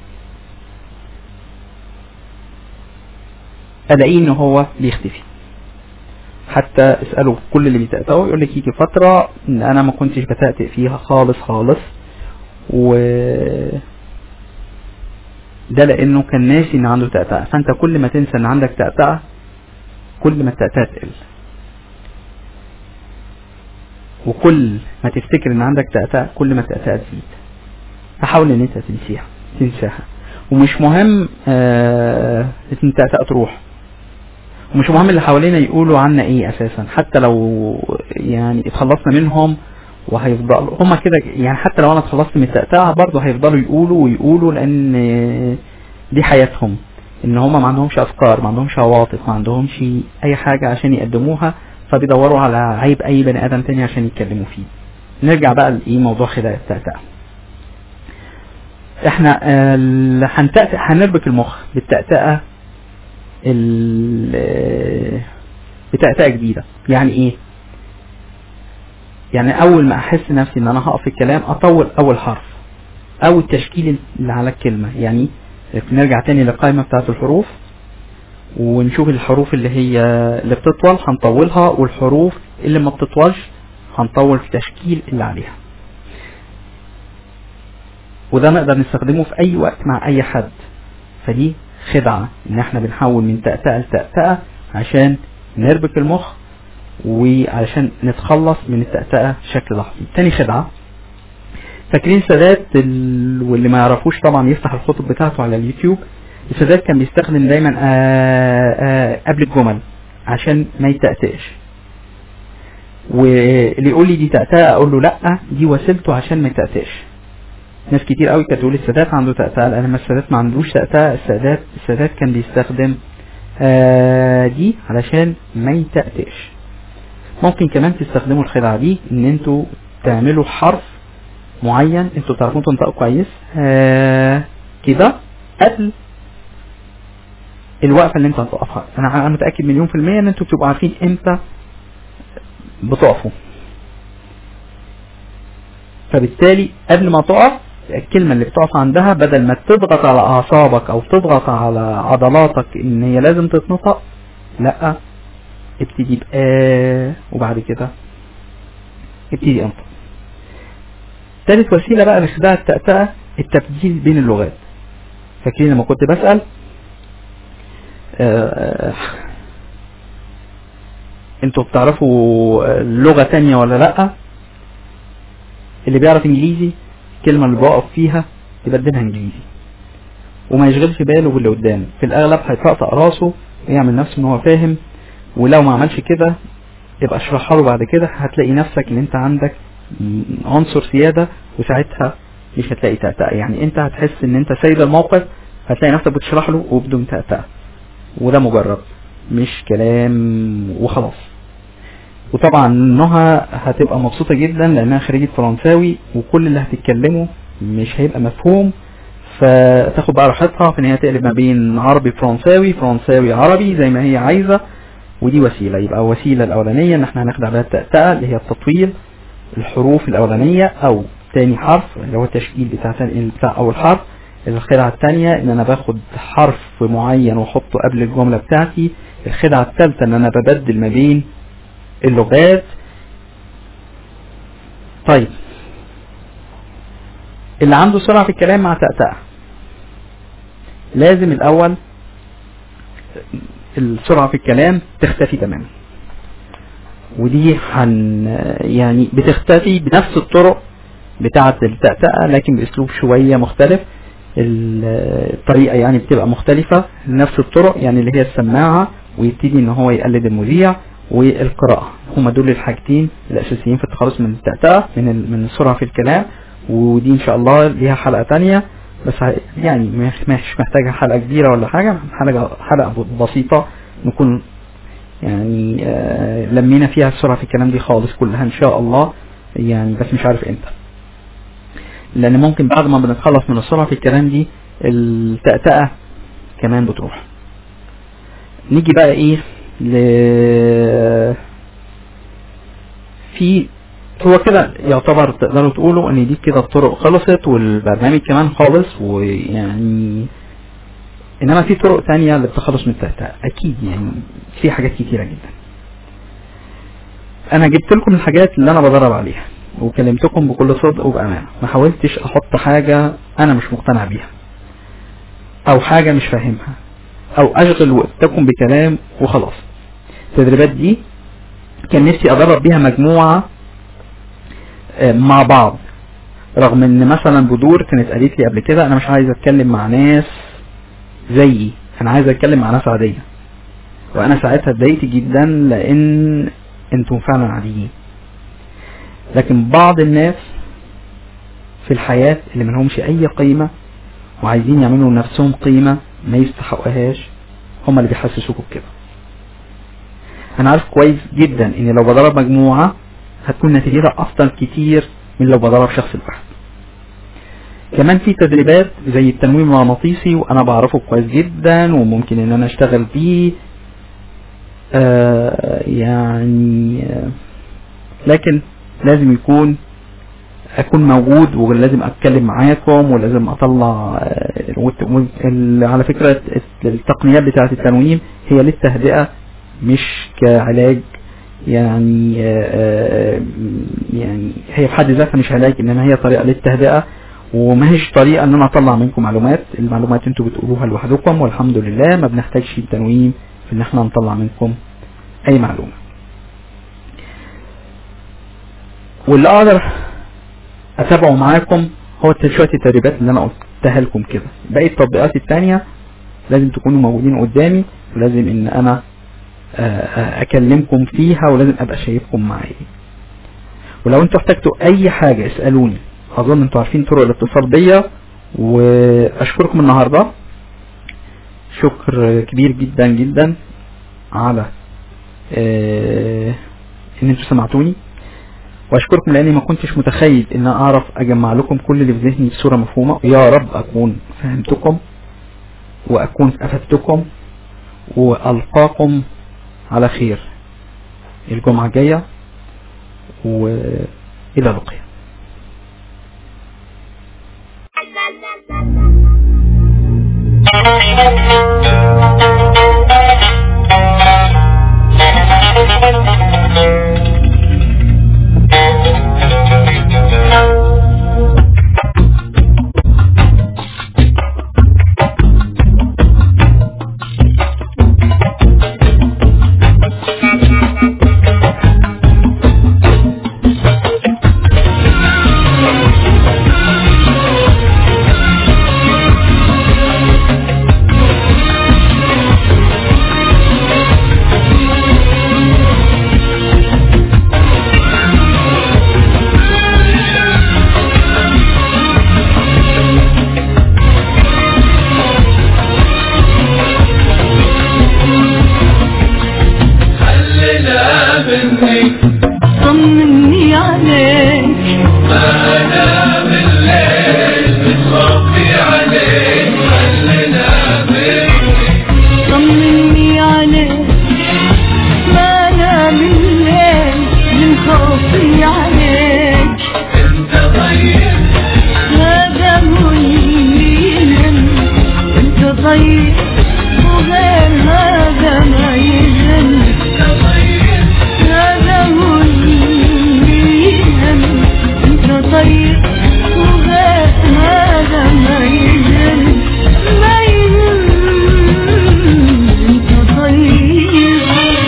الاقيه ان هو بيختفي حتى اسأله كل اللي بيتأتأوا يقول لك يجي فترة ان انا ما كنتش بتأتئ فيها خالص خالص و ده لانه كان ناسي ان عنده تأتأة فانت كل ما تنسى ان عندك تأتأة كل ما التأتأة تقل وكل ما تفتكر ان عندك تأتأة كل ما التأتأة تزيد فحاول ان انت تنسيها تنساها ومش مهم آه ان التأتأة تروح ومش مهم اللي حوالينا يقولوا عنا ايه اساسا حتى لو يعني اتخلصنا منهم وهيفضلوا هما كده يعني حتى لو انا اتخلصت من التأتأة برضه هيفضلوا يقولوا ويقولوا لان دي حياتهم ان هما ما عندهمش افكار ما عندهمش عواطف ما عندهمش اي حاجة عشان يقدموها فبيدوروا على عيب اي بني ادم تاني عشان يتكلموا فيه نرجع بقى لايه موضوع خداع التأتأة احنا آه، ال- هنتأتأ هنربك المخ بالتأتأة ال- آه، بتأتأة جديدة يعني ايه يعني اول ما احس نفسي ان انا هقف في الكلام اطول اول حرف او التشكيل اللي على الكلمة يعني نرجع تاني للقائمة بتاعت الحروف ونشوف الحروف اللي هي اللي بتطول هنطولها والحروف اللي ما بتطولش هنطول في تشكيل اللي عليها وده نقدر نستخدمه في اي وقت مع اي حد فدي خدعة ان احنا بنحول من تأتأة لتأتأة عشان نربك المخ وعشان نتخلص من التأتأة بشكل لحظي تاني خدعة فاكرين السادات ال- واللي ما يعرفوش طبعا يفتح الخطب بتاعته على اليوتيوب السادات كان بيستخدم دايما آآ آآ قبل الجمل عشان ما يتأتأش واللي يقول لي دي تأتأة اقول له لا دي وسيلته عشان ما يتأتأش ناس كتير قوي كانت تقول السادات عنده تأتأة لا لما السادات ما عندوش تأتأة السادات السادات كان بيستخدم آه دي علشان ما يتأتأش ممكن كمان تستخدموا الخدعة دي ان انتوا تعملوا حرف معين انتوا تعرفون تنطقوا كويس آه كده قبل الوقفة اللي انت هتقفها انا انا متأكد مليون في المية ان انتوا بتبقوا عارفين امتى بتقفوا فبالتالي قبل ما تقف الكلمة اللي بتقف عندها بدل ما تضغط على أعصابك أو تضغط على عضلاتك إن هي لازم تتنطق لأ ابتدي بآ وبعد كده ابتدي انطق تالت وسيلة بقى لخداع التأتأة التبديل بين اللغات فاكرين لما كنت بسأل آه، انتوا بتعرفوا لغة تانية ولا لأ اللي بيعرف انجليزي الكلمة اللي بقف فيها يبدلها انجليزي وما يشغلش باله باللي قدامه في الاغلب هيطقطق راسه ويعمل نفسه ان هو فاهم ولو ما عملش كده يبقى اشرحها له بعد كده هتلاقي نفسك ان انت عندك عنصر سيادة وساعتها مش هتلاقي تأتأة يعني انت هتحس ان انت سيد الموقف هتلاقي نفسك بتشرح له وبدون تأتأة وده مجرد مش كلام وخلاص وطبعا نهى هتبقى مبسوطة جدا لانها خريجة فرنساوي وكل اللي هتتكلمه مش هيبقى مفهوم فتاخد بقى راحتها في ان هي تقلب ما بين عربي فرنساوي فرنساوي عربي زي ما هي عايزة ودي وسيلة يبقى الوسيلة الأولانية إن احنا هنخدع بها التأتأة اللي هي التطويل الحروف الأولانية أو تاني حرف اللي هو التشكيل بتاع تاني بتاع أول حرف الخدعة التانية إن أنا باخد حرف معين وأحطه قبل الجملة بتاعتي الخدعة التالتة إن أنا ببدل ما بين اللغات طيب اللي عنده سرعة في الكلام مع تأتأة لازم الأول السرعة في الكلام تختفي تماما ودي هن يعني بتختفي بنفس الطرق بتاعة التأتأة لكن بأسلوب شوية مختلف ال- الطريقة يعني بتبقى مختلفة نفس الطرق يعني اللي هي السماعة ويبتدي ان هو يقلد المذيع والقراءة هما دول الحاجتين الأساسيين في التخلص من التأتأة من ال- من السرعة في الكلام ودي إن شاء الله ليها حلقة تانية بس ه- يعني مش مش محتاجة حلقة كبيرة ولا حاجة حلقة حلقة بسيطة نكون يعني آه، لمينا فيها السرعة في الكلام دي خالص كلها إن شاء الله يعني بس مش عارف امتى لأن ممكن بعد ما بنتخلص من السرعة في الكلام دي التأتأة كمان بتروح نيجي بقى ايه ل في هو كده يعتبر تقدروا تقولوا ان دي كده الطرق خلصت والبرنامج كمان خالص ويعني انما في طرق تانية للتخلص من التأتأة اكيد يعني في حاجات كتيرة جدا انا جبت لكم الحاجات اللي انا بدرب عليها وكلمتكم بكل صدق وبأمانة ما حاولتش احط حاجة انا مش مقتنع بيها او حاجة مش فاهمها او اشغل وقتكم بكلام وخلاص التدريبات دي كان نفسي ادرب بيها مجموعة آه، مع بعض رغم ان مثلا بدور كانت قالت لي قبل كده انا مش عايز اتكلم مع ناس زيي انا عايز اتكلم مع ناس عادية وانا ساعتها اتضايقت جدا لان انتم فعلا عاديين لكن بعض الناس في الحياة اللي ملهمش اي قيمة وعايزين يعملوا لنفسهم قيمة ما يستحقوهاش هم اللي بيحسسوكوا بكده انا عارف كويس جدا ان لو بدرب مجموعة هتكون نتيجتها افضل كتير من لو بدرب شخص لوحده كمان في تدريبات زي التنويم المغناطيسي وانا بعرفه كويس جدا وممكن ان انا اشتغل بيه آه يعني آه لكن لازم يكون اكون موجود ولازم اتكلم معاكم ولازم اطلع آه، وت- وال- ال- على فكرة التقنيات بتاعة التنويم هي للتهدئة مش كعلاج يعني آه، آه، يعني هي في حد ذاتها مش علاج انما هي طريقة للتهدئة وما هيش طريقة ان انا اطلع منكم معلومات المعلومات انتوا بتقولوها لوحدكم والحمد لله ما بنحتاجش التنويم في ان احنا نطلع منكم اي معلومة واللي اقدر اتابعه معاكم هو شوية التدريبات اللي انا قلتها لكم كده باقي التطبيقات التانية لازم تكونوا موجودين قدامي ولازم ان انا آه، آه، اكلمكم فيها ولازم ابقى شايفكم معايا ولو انتوا احتجتوا اي حاجة اسألوني اظن انتوا عارفين طرق الاتصال بيا واشكركم النهاردة شكر كبير جدا جدا على آه، ان انتوا سمعتوني واشكركم لاني ما كنتش متخيل ان أنا اعرف اجمع لكم كل اللي في ذهني بصورة مفهومة يا رب اكون فهمتكم واكون افدتكم والقاكم على خير الجمعة الجاية والى اللقاء خلنا مني طمني عليك انا بالليل بتخبي عليك خلنا مني طمني عليك ما انا من الليل من خوفي عليك انت طيب هذا هو اللي يهم انت طيب وغير هذا ما يهم انت طيب هذا هو اللي يهم انت طيب وغير هذا ما يهم ما يهم انت طيب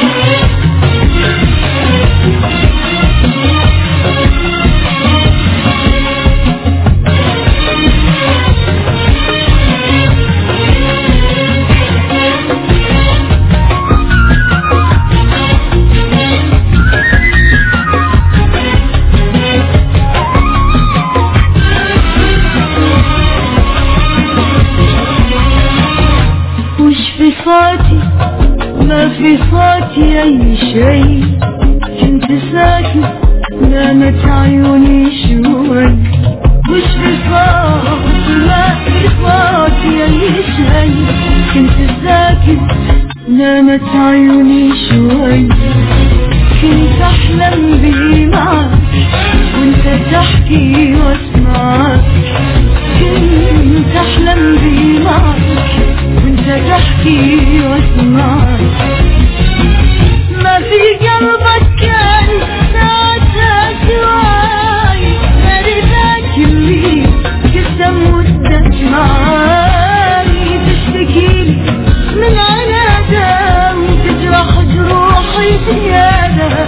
وش في صوتي ما في صوتي اي شيء كنت ساكت نامت عيوني شوي وش في صوتي ما في صوتي اي شيء كنت ساكت نامت عيوني شوي كنت احلم بي معك وانت تحكي واسمعك كنت احلم بي معك وانت تحكي واسمعك ما في قلبك كان ساعتها سواي غير ذاك اللي قسم ودك معاي تشتكي من عناده وتجرح جروحي زياده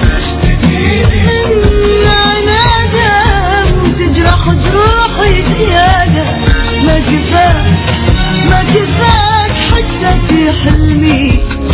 من عناده وتجرح جروحي زياده ما كفاك ما كفاك حتى في حلمي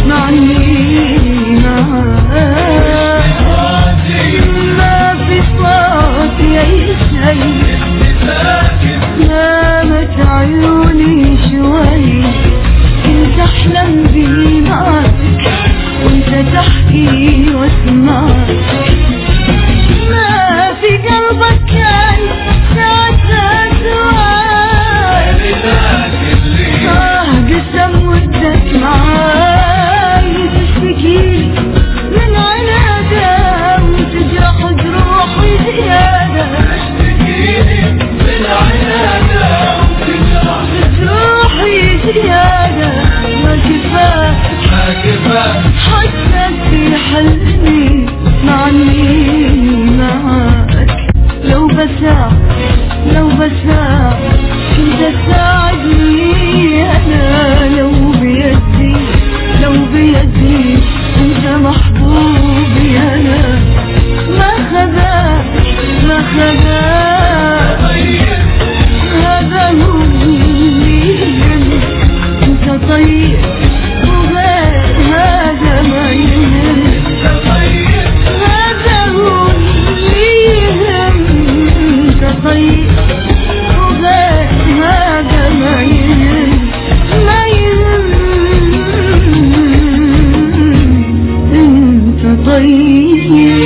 حتى في حلمي معني معاك لو بساع لو بساع كنت تساعدني انا لو بيدي لو بيدي انت محبوبي انا ما خذاك ما خذاك هذا هو اللي انت طيب وغير هذا ما يهم هذا هو اللي يهم انت طيب وغير هذا ما يهم ما يهم انت طيب